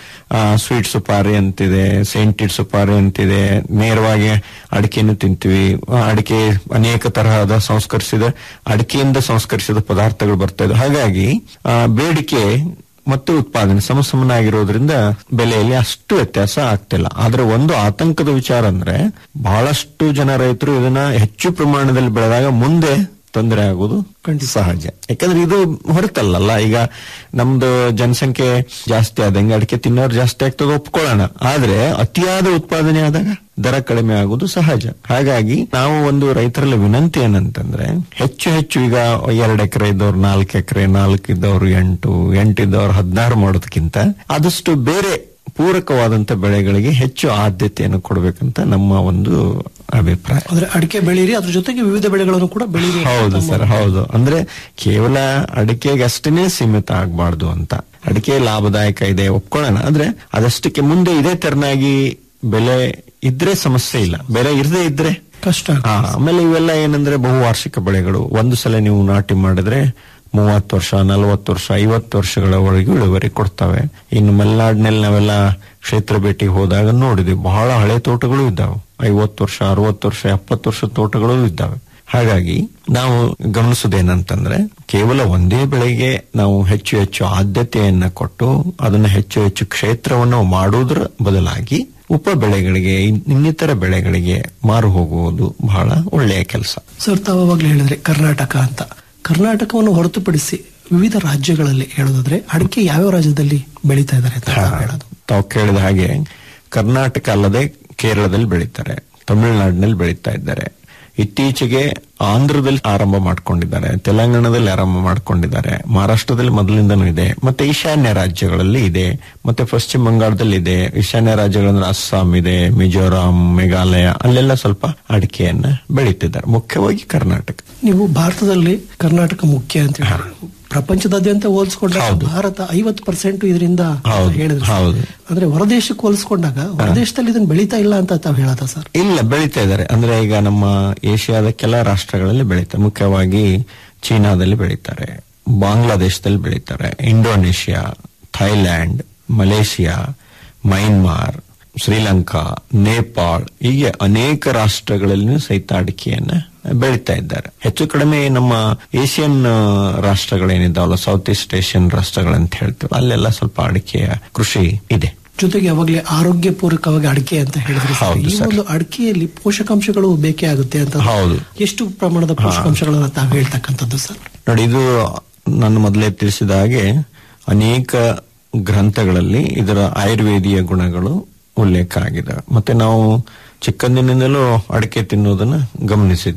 ಸ್ವೀಟ್ ಸುಪಾರಿ ಅಂತಿದೆ ಸೆಂಟೆಡ್ ಸುಪಾರಿ ಅಂತಿದೆ ನೇರವಾಗಿ ಅಡಿಕೆಯನ್ನು ತಿಂತೀವಿ ಆ, ಅಡಿಕೆ ಅನೇಕ ತರಹದ ಸಂಸ್ಕರಿಸಿದ ಅಡಿಕೆಯಿಂದ ಸಂಸ್ಕರಿಸಿದ ಪದಾರ್ಥಗಳು ಬರ್ತಾ ಇದೆ ಹಾಗಾಗಿ ಆ, ಬೇಡಿಕೆ ಮತ್ತು ಉತ್ಪಾದನೆ ಸಮಸಮನಾಗಿರೋದ್ರಿಂದ ಬೆಲೆಯಲ್ಲಿ ಅಷ್ಟು ವ್ಯತ್ಯಾಸ ಆಗ್ತಿಲ್ಲ ಆದ್ರೆ ಒಂದು ಆತಂಕದ ವಿಚಾರ ಅಂದ್ರೆ ಬಹಳಷ್ಟು ಜನ ರೈತರು ಇದನ್ನ ಹೆಚ್ಚು ಪ್ರಮಾಣದಲ್ಲಿ ಬೆಳೆದಾಗ ಮುಂದೆ ತೊಂದರೆ ಆಗೋದು ಸಹಜ ಯಾಕಂದ್ರೆ ಇದು ಹೊರತಲ್ಲಲ್ಲ ಈಗ ನಮ್ದು ಜನಸಂಖ್ಯೆ ಜಾಸ್ತಿ ಆದಂಗೆ ಅಡಿಕೆ ತಿನ್ನೋರು ಜಾಸ್ತಿ ಆಗ್ತದೆ ಒಪ್ಕೊಳ್ಳೋಣ ಆದ್ರೆ ಅತಿಯಾದ ಉತ್ಪಾದನೆ ಆದಾಗ ದರ ಕಡಿಮೆ ಆಗುವುದು ಸಹಜ ಹಾಗಾಗಿ ನಾವು ಒಂದು ರೈತರಲ್ಲಿ ವಿನಂತಿ ಏನಂತಂದ್ರೆ ಹೆಚ್ಚು ಹೆಚ್ಚು ಈಗ ಎರಡು ಎಕರೆ ಇದ್ದವ್ರು ನಾಲ್ಕು ಎಕರೆ ನಾಲ್ಕು ಇದ್ದವ್ರು ಎಂಟು ಎಂಟು ಇದ್ದವ್ರು ಹದಿನಾರು ಮಾಡೋದಕ್ಕಿಂತ ಆದಷ್ಟು ಬೇರೆ ಪೂರಕವಾದಂತ ಬೆಳೆಗಳಿಗೆ ಹೆಚ್ಚು ಆದ್ಯತೆಯನ್ನು ಕೊಡಬೇಕಂತ ನಮ್ಮ ಒಂದು ಅಭಿಪ್ರಾಯ ಅಂದ್ರೆ ಅಡಿಕೆ ಬೆಳೀರಿ ಅದ್ರ ಜೊತೆಗೆ ವಿವಿಧ ಬೆಳೆಗಳನ್ನು ಕೂಡ ಬೆಳೀರಿ ಅಂತ ಹೌದು ನಮ್ಮ- ಸರ್ ಹೌದು ಅಂದ್ರೆ ಕೇವಲ ಅಡಿಕೆಗೆ ಅಷ್ಟೇ ಸೀಮಿತ ಆಗಬಾರ್ದು ಅಂತ ಅಡಿಕೆ ಲಾಭದಾಯಕ ಇದೆ ಒಪ್ಕೊಳ್ಳೋಣ ಆದ್ರೆ ಅದಷ್ಟಕ್ಕೆ ಮುಂದೆ ಇದೇ ತೆರನಾಗಿ ಬೆಲೆ ಇದ್ರೆ ಸಮಸ್ಯೆ ಇಲ್ಲ ಬೆಲೆ ಇರದೇ ಇದ್ರೆ ಕಷ್ಟ ಹಾ, ಆಮೇಲೆ ಇವೆಲ್ಲ ಏನಂದ್ರೆ ಬಹುವಾರ್ಷಿಕ ಬೆಳೆಗಳು ಒಂದು ಸಲ ನೀವು ನಾಟಿ ಮಾಡಿದ್ರೆ ಮೂವತ್ತು ವರ್ಷ ನಲವತ್ತು ವರ್ಷ ಐವತ್ತು ವರ್ಷಗಳವರೆಗೂ ಇಳುವರಿ ಕೊಡ್ತವೆ ಇನ್ನು ಮಲೆನಾಡಿನಲ್ಲಿ ನಾವೆಲ್ಲ ಕ್ಷೇತ್ರ ಭೇಟಿಗೆ ಹೋದಾಗ ನೋಡಿದ್ವಿ ಬಹಳ ಹಳೆ ತೋಟಗಳು ಇದ್ದಾವೆ ಐವತ್ತು ವರ್ಷ ಅರವತ್ತು ವರ್ಷ ಎಪ್ಪತ್ತು ವರ್ಷ ತೋಟಗಳು ಇದ್ದಾವೆ ಹಾಗಾಗಿ ನಾವು ಗಮನಿಸೋದೇನಂತಂದ್ರೆ ಕೇವಲ ಒಂದೇ ಬೆಳೆಗೆ ನಾವು ಹೆಚ್ಚು ಹೆಚ್ಚು ಆದ್ಯತೆಯನ್ನ ಕೊಟ್ಟು ಅದನ್ನ ಹೆಚ್ಚು ಹೆಚ್ಚು ಕ್ಷೇತ್ರವನ್ನು ಮಾಡುವುದರ ಬದಲಾಗಿ ಉಪ ಬೆಳೆಗಳಿಗೆ ಇನ್- ಇನ್ನಿತರ ಬೆಳೆಗಳಿಗೆ ಮಾರು ಹೋಗುವುದು ಬಹಳ ಒಳ್ಳೆಯ ಕೆಲಸ ಸರ್ ತಾವು ಅವಾಗ್ಲೇ ಹೇಳಿದ್ರೆ ಕರ್ನಾಟಕ ಅಂತ ಕರ್ನಾಟಕವನ್ನು ಹೊರತುಪಡಿಸಿ ವಿವಿಧ ರಾಜ್ಯಗಳಲ್ಲಿ ಹೇಳೋದಾದ್ರೆ ಅಡಿಕೆ ಯಾವ್ಯಾವ ರಾಜ್ಯದಲ್ಲಿ ಬೆಳೀತಾ ಇದ್ದಾರೆ ಅಂತ ತಾವು ಹೇಳೋದು ತಾವು ಕೇಳಿದ ಹಾಗೆ ಕರ್ನಾಟಕ ಅಲ್ಲದೆ ಕೇರಳದಲ್ಲಿ ಬೆಳೀತಾರೆ ತಮಿಳುನಾಡಿನಲ್ಲಿ ಬೆಳೀತಾ ಇದ್ದಾರೆ ಇತ್ತೀಚೆಗೆ ಆಂಧ್ರದಲ್ಲಿ ಆರಂಭ ಮಾಡ್ಕೊಂಡಿದ್ದಾರೆ ತೆಲಂಗಾಣದಲ್ಲಿ ಆರಂಭ ಮಾಡ್ಕೊಂಡಿದ್ದಾರೆ ಮಹಾರಾಷ್ಟ್ರದಲ್ಲಿ ಮೊದಲಿಂದನೂ ಇದೆ ಮತ್ತೆ ಈಶಾನ್ಯ ರಾಜ್ಯಗಳಲ್ಲಿ ಇದೆ ಮತ್ತೆ ಪಶ್ಚಿಮ ಬಂಗಾಳದಲ್ಲಿ ಇದೆ ಈಶಾನ್ಯ ರಾಜ್ಯಗಳಂದ್ರೆ ಅಸ್ಸಾಂ ಇದೆ ಮಿಜೋರಾಂ ಮೇಘಾಲಯ ಅಲ್ಲೆಲ್ಲ ಸ್ವಲ್ಪ ಅಡಿಕೆಯನ್ನ ಬೆಳೀತಿದ್ದಾರೆ ಮುಖ್ಯವಾಗಿ ಕರ್ನಾಟಕ ನೀವು ಭಾರತದಲ್ಲಿ ಕರ್ನಾಟಕ ಮುಖ್ಯ ಅಂತ ಹೇಳಿ ಪ್ರಪಂಚದಾದ್ಯಂತ ಹೋಲಿಸ್ಕೊಂಡಾಗ ಭಾರತ ಐವತ್ತು ಪರ್ಸೆಂಟ್ ಇದರಿಂದ ಹೌದು, ಹೇಳಿದ್ರೆ ಹೌದು. ಅಂದ್ರೆ ಹೊರದೇಶಕ್ಕೆ ಹೋಲಿಸ್ಕೊಂಡಾಗ ಹೊರದೇಶದಲ್ಲಿ ಇದನ್ನ ಬೆಳೀತಾ ಇಲ್ಲ ಅಂತ ತಾವು ಹೇಳದ ಸರ್ ಇಲ್ಲ ಬೆಳೀತಾ ಇದ್ದಾರೆ ಅಂದ್ರೆ ಈಗ ನಮ್ಮ ಏಷ್ಯಾದ ಕೆಲ ರಾಷ್ಟ್ರಗಳಲ್ಲಿ ಬೆಳೀತಾರೆ ಮುಖ್ಯವಾಗಿ ಚೀನಾದಲ್ಲಿ ಬೆಳೀತಾರೆ ಬಾಂಗ್ಲಾದೇಶದಲ್ಲಿ ಬೆಳೀತಾರೆ Indonesia Thailand Malaysia Myanmar Sri Lanka Nepal ಹೀಗೆ ಅನೇಕ ರಾಷ್ಟ್ರಗಳಲ್ಲಿ ಸಹಿತ ಅಡಿಕೆಯನ್ನ ಬೆಳೀತಾ ಇದ್ದಾರೆ ಹೆಚ್ಚು ಕಡಿಮೆ ನಮ್ಮ ಏಷ್ಯನ್ ಆ, ರಾಷ್ಟ್ರಗಳೇನಿದ್ದಾವಲ್ಲ ಸೌತ್ ಈಸ್ಟ್ ಏಷ್ಯನ್ ರಾಷ್ಟ್ರಗಳಂತ ಹೇಳ್ತೀವಿ ಅಲ್ಲೆಲ್ಲ ಸ್ವಲ್ಪ ಅಡಿಕೆಯ ಕೃಷಿ ಇದೆ ಜೊತೆಗೆ ಅವಾಗಲೇ ಆರೋಗ್ಯ ಪೂರಕವಾಗಿ ಅಡಿಕೆ ಅಂತ ಹೇಳಿದ್ರೆ ಸರ್, ಹೌದು ಈ ಸರ್. ಒಂದು ಅಡಿಕೆಯಲ್ಲಿ ಪೋಷಕಾಂಶಗಳು ಬೇಕೇ ಆಗುತ್ತೆ ಅಂತ ಹೌದು. ಎಷ್ಟು ಪ್ರಮಾಣದ ಪೋಷಕಾಂಶಗಳನ್ನ ತಾವು ಹೇಳ್ತಕ್ಕಂಥದ್ದು ಸರ್ ನೋಡಿ ಇದು ನಾನು ಮೊದಲೇ ತಿಳಿಸಿದ ಹಾಗೆ ಅನೇಕ ಗ್ರಂಥಗಳಲ್ಲಿ ಇದರ ಆಯುರ್ವೇದಿಯ ಗುಣಗಳು ಉಲ್ಲೇಖ ಆಗಿದೆ ಮತ್ತೆ ನಾವು ಚಿಕ್ಕಂದಿನಿಂದಲೂ ಅಡಿಕೆ ತಿನ್ನೋದನ್ನ ಗಮನಿಸಿದ್ವಿ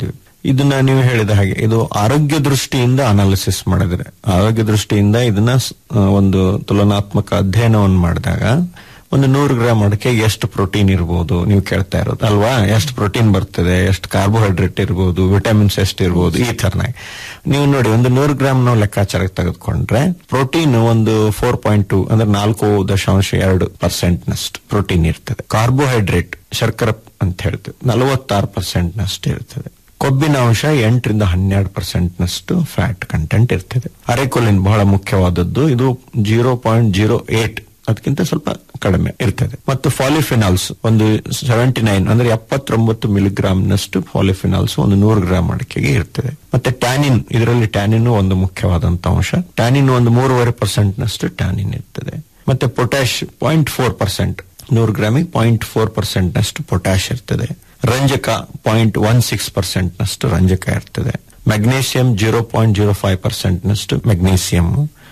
ಇದನ್ನ ನೀವು ಹೇಳಿದ ಹಾಗೆ ಇದು ಆರೋಗ್ಯ ದೃಷ್ಟಿಯಿಂದ ಅನಾಲಿಸಿಸ್ ಮಾಡಿದ್ರೆ ಆರೋಗ್ಯ ದೃಷ್ಟಿಯಿಂದ ಇದನ್ನ ಸ್- ಆ, ಒಂದು ತುಲನಾತ್ಮಕ ಅಧ್ಯಯನವನ್ನು ಮಾಡಿದಾಗ ಒಂದು ನೂರು ಗ್ರಾಮ್ ಅಡಿಕೆ ಎಷ್ಟು ಪ್ರೋಟೀನ್ ಇರ್ಬೋದು ನೀವು ಕೇಳ್ತಾ ಇರೋದು ಅಲ್ವಾ ಎಷ್ಟು ಪ್ರೋಟೀನ್ ಬರ್ತದೆ ಎಷ್ಟು ಕಾರ್ಬೋಹೈಡ್ರೇಟ್ ಇರ್ಬೋದು ವಿಟಮಿನ್ಸ್ ಎಷ್ಟು ಇರ್ಬೋದು ಈ ತರನಾಗಿ ನೀವು ನೋಡಿ ಒಂದು ನೂರು ಗ್ರಾಮ್ ನಾವು ಲೆಕ್ಕಾಚಾರಕ್ಕೆ ತೆಗೆದುಕೊಂಡ್ರೆ ಪ್ರೋಟೀನ್ ಒಂದು ಫೋರ್ ಪಾಯಿಂಟ್ ಟು ಅಂದ್ರೆ ನಾಲ್ಕು ದಶಾಂಶ ಎರಡು ಪರ್ಸೆಂಟ್ ನಷ್ಟು ಪ್ರೋಟೀನ್ ಇರ್ತದೆ ಕಾರ್ಬೋಹೈಡ್ರೇಟ್ ಶರ್ಕರ ಅಂತ ಹೇಳ್ತೇವೆ ನಲವತ್ತಾರು ಪರ್ಸೆಂಟ್ ನಷ್ಟು ಇರ್ತದೆ ಕೊಬ್ಬಿನ ಅಂಶ ಎಂಟರಿಂದ ಹನ್ನೆರಡು ಪರ್ಸೆಂಟ್ ನಷ್ಟು ಫ್ಯಾಟ್ ಕಂಟೆಂಟ್ ಇರ್ತದೆ ಅರೆಕೊಲಿನ್ ಬಹಳ ಮುಖ್ಯವಾದದ್ದು ಇದು ಜೀರೋ ಪಾಯಿಂಟ್ ಜೀರೋ ಏಟ್ ಅದಕ್ಕಿಂತ ಸ್ವಲ್ಪ ಕಡಿಮೆ ಇರ್ತದೆ ಮತ್ತು ಫಾಲಿಫಿನಾಲ್ಸ್ ಒಂದು ಸೆವೆಂಟಿ ನೈನ್ ಅಂದ್ರೆ ಎಪ್ಪತ್ತೊಂಬತ್ತು ಮಿಲಿಗ್ರಾಮ್ ನಷ್ಟು ಫಾಲಿಫಿನಾಲ್ಸ್ ಒಂದು ನೂರು ಗ್ರಾಮ್ ಅಡಿಕೆಗೆ ಇರ್ತದೆ ಮತ್ತೆ ಟ್ಯಾನಿನ್ ಇದರಲ್ಲಿ ಟ್ಯಾನಿನ್ ಒಂದು ಮುಖ್ಯವಾದಂತ ಅಂಶ ಟ್ಯಾನಿನ್ ಒಂದು ಮೂರುವರೆ ಪರ್ಸೆಂಟ್ ನಷ್ಟು ಟ್ಯಾನಿನ್ ಇರ್ತದೆ ಮತ್ತೆ ಪೊಟ್ಯಾಶ್ ಪಾಯಿಂಟ್ ಫೋರ್ ಪರ್ಸೆಂಟ್ ನೂರು ಗ್ರಾಮಿಗೆ ಪಾಯಿಂಟ್ ಫೋರ್ ಪರ್ಸೆಂಟ್ ನಷ್ಟು ಪೊಟ್ಯಾಶ್ ಇರ್ತದೆ ರಂಜಕ ಪಾಯಿಂಟ್ ಒನ್ ಸಿಕ್ಸ್ ಪರ್ಸೆಂಟ್ ನಷ್ಟು ರಂಜಕ ಇರ್ತದೆ magnesium zero point zero five percent ನಷ್ಟು ಮೆಗ್ನೀಷಿಯಂ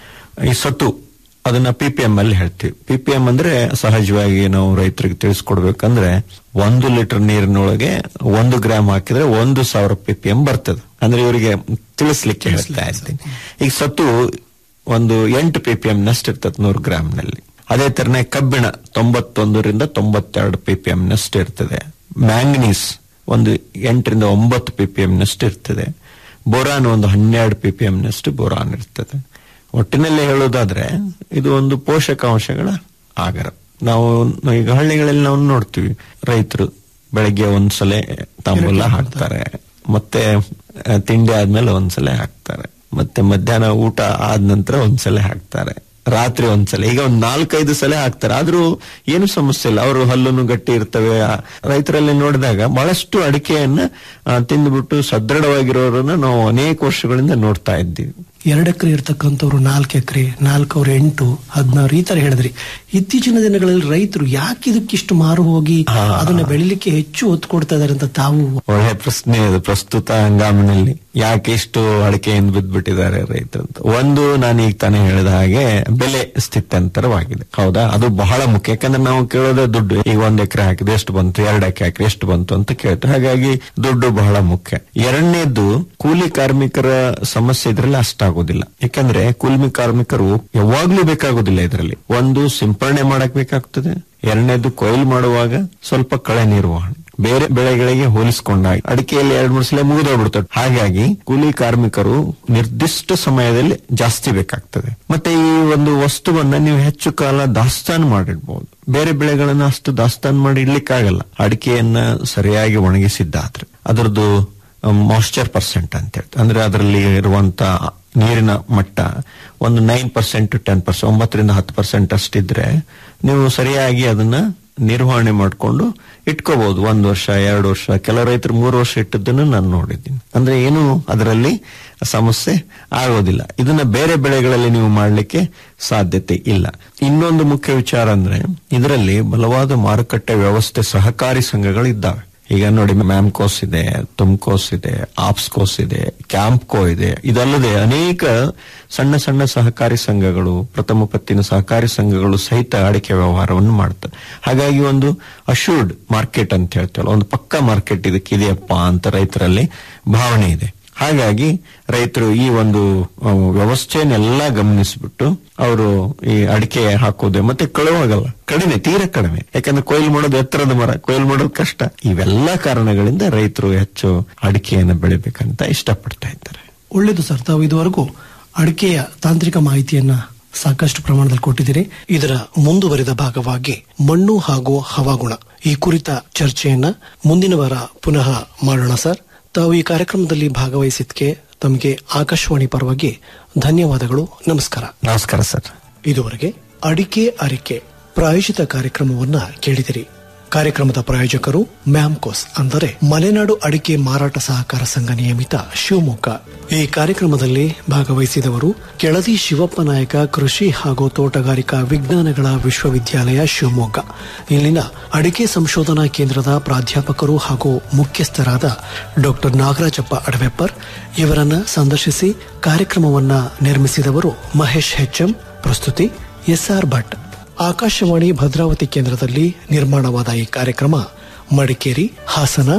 ಈ ಸತು ಅದನ್ನ ಪಿಪಿಎಂ ಅಲ್ಲಿ ಹೇಳ್ತೀವಿ ಪಿಪಿಎಂ ಅಂದ್ರೆ ಸಹಜವಾಗಿ ನಾವು ರೈತರಿಗೆ ತಿಳಿಸ್ಕೊಡ್ಬೇಕಂದ್ರೆ ಒಂದು ಲೀಟರ್ ನೀರಿನೊಳಗೆ ಒಂದು ಗ್ರಾಮ್ ಹಾಕಿದ್ರೆ ಒಂದು ಸಾವಿರ ಪಿಪಿಎಂ ಬರ್ತದೆ ಅಂದ್ರೆ ಇವರಿಗೆ ತಿಳಿಸ್ಲಿಕ್ಕೆ ಹೇಳ್ತಾ ಇರ್ತೀನಿ ಈಗ ಸತು ಒಂದು ಎಂಟು ಪಿಪಿಎಂ ನಷ್ಟು ಇರ್ತದೆ ನೂರು ಗ್ರಾಮ್ ನಲ್ಲಿ ಅದೇ ತರನೇ ಕಬ್ಬಿಣ ತೊಂಬತ್ತೊಂದರಿಂದ ತೊಂಬತ್ತೆರಡು ಪಿಪಿಎಂ ನಷ್ಟು ಇರ್ತದೆ ಮ್ಯಾಂಗನೀಸ್ ಒಂದು ಎಂಟರಿಂದ ಒಂಬತ್ತು ಪಿಪಿಎಂ ನಷ್ಟು ಇರ್ತದೆ ಬೋರಾನ್ ಒಂದು ಹನ್ನೆರಡು ಪಿಪಿಎಂ ನಷ್ಟು ಬೋರಾನ್ ಇರ್ತದೆ ಒಟ್ಟಿನಲ್ಲಿ ಹೇಳೋದಾದ್ರೆ ಇದು ಒಂದು ಪೋಷಕಾಂಶಗಳ ಆಗರ ನಾವು ಈಗ ಹಳ್ಳಿಗಳಲ್ಲಿ ನಾವು ನೋಡ್ತೀವಿ ರೈತರು ಬೆಳಗ್ಗೆ ಒಂದ್ಸಲ ತಾಂಬೂಲ ಹಾಕ್ತಾರೆ ಮತ್ತೆ ಆ, ತಿಂಡಿ ಆದ್ಮೇಲೆ ಒಂದ್ಸಲ ಹಾಕ್ತಾರೆ ಮತ್ತೆ ಮಧ್ಯಾಹ್ನ ಊಟ ಆದ ನಂತರ ಒಂದ್ಸಲ ಹಾಕ್ತಾರೆ ರಾತ್ರಿ ಒಂದ್ಸಲ ಈಗ ಒಂದ್ ನಾಲ್ಕೈದು ಸಲ ಹಾಕ್ತಾರೆ ಆದ್ರೂ ಏನು ಸಮಸ್ಯೆ ಇಲ್ಲ ಅವರು ಹಲ್ಲುನು ಗಟ್ಟಿ ಇರ್ತವೆ ಆ, ರೈತರಲ್ಲಿ ನೋಡಿದಾಗ ಬಹಳಷ್ಟು ಅಡಿಕೆಯನ್ನ ಆ, ತಿಂದ್ಬಿಟ್ಟು ಸದೃಢವಾಗಿರೋರನ್ನ ನಾವು ಅನೇಕ ವರ್ಷಗಳಿಂದ ನೋಡ್ತಾ ಇದ್ದೀವಿ ಎರಡು ಎಕರೆ ಇರ್ತಕ್ಕಂಥವ್ರು ನಾಲ್ಕು ಎಕರೆ ನಾಲ್ಕವ್ರು ಎಂಟು ಹದಿನಾರು ಈ ತರ ಹೇಳಿದ್ರಿ ಇತ್ತೀಚಿನ ದಿನಗಳಲ್ಲಿ ರೈತರು ಯಾಕೆ ಇದಕ್ಕಿಷ್ಟು ಮಾರು ಹೋಗಿ ಅದನ್ನ ಬೆಳಿಲಿಕ್ಕೆ ಹೆಚ್ಚು ಒತ್ತು ಕೊಡ್ತಾ ಇದಾರೆ ಅಂತ ತಾವು ಒಳ್ಳೆ ಪ್ರಶ್ನೆ ಅದು ಪ್ರಸ್ತುತ ಹಂಗಾಮಿನಲ್ಲಿ ಯಾಕೆ ಇಷ್ಟು ಅಡಿಕೆಯಿಂದ ಬಿದ್ದ್ಬಿಟ್ಟಿದ್ದಾರೆ ರೈತರು ಅಂತ ಒಂದು ನಾನು ಈಗ ತಾನೇ ಹೇಳಿದ ಹಾಗೆ ಬೆಲೆ ಸ್ಥಿತ್ಯಂತರವಾಗಿದೆ ಹೌದಾ ಅದು ಬಹಳ ಮುಖ್ಯ ಯಾಕಂದ್ರೆ ನಾವು ಕೇಳೋದೇ ದುಡ್ಡು ಈಗ ಒಂದ್ ಎಕರೆ ಹಾಕಿದ್ರೆ ಎಷ್ಟು ಬಂತು ಎರಡು ಎಕರೆ ಹಾಕಿದ್ರೆ ಎಷ್ಟು ಬಂತು ಅಂತ ಕೇಳ್ತಾರೆ ಹಾಗಾಗಿ ದುಡ್ಡು ಬಹಳ ಮುಖ್ಯ ಎರಡನೇದು ಕೂಲಿ ಕಾರ್ಮಿಕರ ಸಮಸ್ಯೆ ಇದ್ರಲ್ಲಿ ಅಷ್ಟಾಗೋದಿಲ್ಲ ಯಾಕಂದ್ರೆ ಕೂಲಿ ಕಾರ್ಮಿಕರು ಯಾವಾಗ್ಲೂ ಬೇಕಾಗೋದಿಲ್ಲ ಇದರಲ್ಲಿ ಒಂದು ಸಿಂಪರಣೆ ಮಾಡಕ್ ಬೇಕಾಗ್ತದೆ ಎರಡನೇದು ಕೊಯ್ಲು ಮಾಡುವಾಗ ಸ್ವಲ್ಪ ಕಳೆ ನಿರ್ವಹಣೆ ಬೇರೆ ಬೆಳೆಗಳಿಗೆ ಹೋಲಿಸಿಕೊಂಡಾಗ ಅಡಿಕೆಯಲ್ಲಿ ಎರಡ್ ಮೂರು ಸಲ ಮುಗಿದೋಗ್ಬಿಡ್ತದೆ ಹಾಗಾಗಿ ಕೂಲಿ ಕಾರ್ಮಿಕರು ನಿರ್ದಿಷ್ಟ ಸಮಯದಲ್ಲಿ ಜಾಸ್ತಿ ಬೇಕಾಗ್ತದೆ ಮತ್ತೆ ಈ ಒಂದು ವಸ್ತುವನ್ನ ನೀವು ಹೆಚ್ಚು ಕಾಲ ದಾಸ್ತಾನು ಮಾಡಿಡ್ಬಹುದು ಬೇರೆ ಬೆಳೆಗಳನ್ನ ಅಷ್ಟು ದಾಸ್ತಾನು ಮಾಡಿ ಇಡ್ಲಿಕ್ಕಾಗಲ್ಲ ಅಡಿಕೆಯನ್ನ ಸರಿಯಾಗಿ ಒಣಗಿಸಿದ್ದಾದ್ರೆ ಅದರದ್ದು ಮಾಯ್ಚರ್ ಪರ್ಸೆಂಟ್ ಅಂತ ಹೇಳ್ತಾರೆ ಅಂದ್ರೆ ಅದರಲ್ಲಿ ಇರುವಂತ ನೀರಿನ ಮಟ್ಟ ಒಂದು ನೈನ್ ಪರ್ಸೆಂಟ್ ಟೆನ್ ಪರ್ಸೆಂಟ್ ಒಂಬತ್ತರಿಂದ ಹತ್ತು ಪರ್ಸೆಂಟ್ ಅಷ್ಟಿದ್ರೆ ನೀವು ಸರಿಯಾಗಿ ಅದನ್ನ ನಿರ್ವಹಣೆ ಮಾಡಿಕೊಂಡು ಇಟ್ಕೋಬಹುದು ಒಂದ್ ವರ್ಷ ಎರಡು ವರ್ಷ ಕೆಲ ರೈತರು ಮೂರು ವರ್ಷ ಇಟ್ಟದ್ದನ್ನು ನಾನು ನೋಡಿದ್ದೀನಿ ಅಂದ್ರೆ ಏನು ಅದರಲ್ಲಿ ಸಮಸ್ಯೆ ಆಗೋದಿಲ್ಲ ಇದನ್ನ ಬೇರೆ ಬೆಳೆಗಳಲ್ಲಿ ನೀವು ಮಾಡಲಿಕ್ಕೆ ಸಾಧ್ಯತೆ ಇಲ್ಲ ಇನ್ನೊಂದು ಮುಖ್ಯ ವಿಚಾರ ಅಂದ್ರೆ ಇದರಲ್ಲಿ ಬಲವಾದ ಮಾರುಕಟ್ಟೆ ವ್ಯವಸ್ಥೆ ಸಹಕಾರಿ ಸಂಘಗಳು ಇದ್ದಾವೆ ಈಗ ನೋಡಿ ಮ್ಯಾಮ್ಕೋಸ್ ಇದೆ ತುಮ್ಕೋಸ್ ಇದೆ ಆಪ್ಸ್ಕೋಸ್ ಇದೆ ಕ್ಯಾಂಪ್ಕೋ ಇದೆ ಇದಲ್ಲದೆ ಅನೇಕ ಸಣ್ಣ ಸಣ್ಣ ಸಹಕಾರಿ ಸಂಘಗಳು ಪ್ರಥಮ ಪತ್ತಿನ ಸಹಕಾರಿ ಸಂಘಗಳು ಸಹಿತ ಅಡಿಕೆ ವ್ಯವಹಾರವನ್ನು ಮಾಡ್ತಾರೆ ಹಾಗಾಗಿ ಒಂದು ಅಶೂರ್ಡ್ ಮಾರ್ಕೆಟ್ ಅಂತ ಹೇಳ್ತೇವಲ್ಲ ಒಂದು ಪಕ್ಕ ಮಾರ್ಕೆಟ್ ಇದಕ್ಕೆ ಇದೆಯಪ್ಪ ಅಂತ ರೈತರಲ್ಲಿ ಭಾವನೆ ಇದೆ ಹಾಗಾಗಿ ರೈತರು ಈ ಒಂದು ಆ, ವ್ಯವಸ್ಥೆಯನ್ನೆಲ್ಲ ಗಮನಿಸಿಬಿಟ್ಟು ಅವರು ಈ ಅಡಿಕೆ ಹಾಕೋದೆ ಮತ್ತೆ ಕಳುವಾಗಲ್ಲ ಕಡಿಮೆ ತೀರ ಕಡಿಮೆ ಯಾಕಂದ್ರೆ ಕೊಯ್ಲು ಮಾಡೋದು ಎತ್ತರದ ಮರ ಕೊಯ್ಲು ಮಾಡೋದು ಕಷ್ಟ ಇವೆಲ್ಲ ಕಾರಣಗಳಿಂದ ರೈತರು ಹೆಚ್ಚು ಅಡಿಕೆಯನ್ನು ಬೆಳಿಬೇಕಂತ ಇಷ್ಟಪಡ್ತಾ ಇದ್ದಾರೆ ಒಳ್ಳೇದು ಸರ್ ತಾವು ಇದುವರೆಗೂ ಅಡಿಕೆಯ ತಾಂತ್ರಿಕ ಮಾಹಿತಿಯನ್ನ ಸಾಕಷ್ಟು ಪ್ರಮಾಣದಲ್ಲಿ ಕೊಟ್ಟಿದ್ದೀರಿ ಇದರ ಮುಂದುವರಿದ ಭಾಗವಾಗಿ ಮಣ್ಣು ಹಾಗೂ ಹವಾಗುಣ ಈ ಕುರಿತ ಚರ್ಚೆಯನ್ನ ಮುಂದಿನ ವಾರ ಪುನಃ ಮಾಡೋಣ ಸರ್ ತಾವು ಈ ಕಾರ್ಯಕ್ರಮದಲ್ಲಿ ಭಾಗವಹಿಸಿದ್ದಕ್ಕೆ ತಮಗೆ ಆಕಾಶವಾಣಿ ಪರವಾಗಿ ಧನ್ಯವಾದಗಳು ನಮಸ್ಕಾರ ನಮಸ್ಕಾರ ಸರ್ ಇದುವರೆಗೆ ಅಡಿಕೆ ಅರಿಕೆ ಪ್ರಾಯೋಜಿತ ಕಾರ್ಯಕ್ರಮವನ್ನ ಕೇಳಿದಿರಿ ಕಾರ್ಯಕ್ರಮದ ಪ್ರಾಯೋಜಕರು ಮ್ಯಾಮ್ಕೋಸ್ ಅಂದರೆ ಮಲೆನಾಡು ಅಡಿಕೆ ಮಾರಾಟ ಸಹಕಾರ ಸಂಘ ನಿಯಮಿತ ಶಿವಮೊಗ್ಗ ಈ ಕಾರ್ಯಕ್ರಮದಲ್ಲಿ ಭಾಗವಹಿಸಿದವರು ಕೆಳದಿ ಶಿವಪ್ಪ ನಾಯಕ ಕೃಷಿ ಹಾಗೂ ತೋಟಗಾರಿಕಾ ವಿಜ್ಞಾನಗಳ ವಿಶ್ವವಿದ್ಯಾಲಯ ಶಿವಮೊಗ್ಗ ಇಲ್ಲಿನ ಅಡಿಕೆ ಸಂಶೋಧನಾ ಕೇಂದ್ರದ ಪ್ರಾಧ್ಯಾಪಕರು ಹಾಗೂ ಮುಖ್ಯಸ್ಥರಾದ ಡಾಕ್ಟರ್ ನಾಗರಾಜಪ್ಪ ಅಡವೆಪ್ಪರ್ ಇವರನ್ನ ಸಂದರ್ಶಿಸಿ ಕಾರ್ಯಕ್ರಮವನ್ನ ನಿರ್ಮಿಸಿದವರು ಮಹೇಶ್ ಹೆಚ್ಎಂ ಪ್ರಸ್ತುತಿ ಎಸ್ಆರ್ ಭಟ್ ಆಕಾಶವಾಣಿ ಭದ್ರಾವತಿ ಕೇಂದ್ರದಲ್ಲಿ ನಿರ್ಮಾಣವಾದ ಈ ಕಾರ್ಯಕ್ರಮ ಮಡಿಕೇರಿ ಹಾಸನ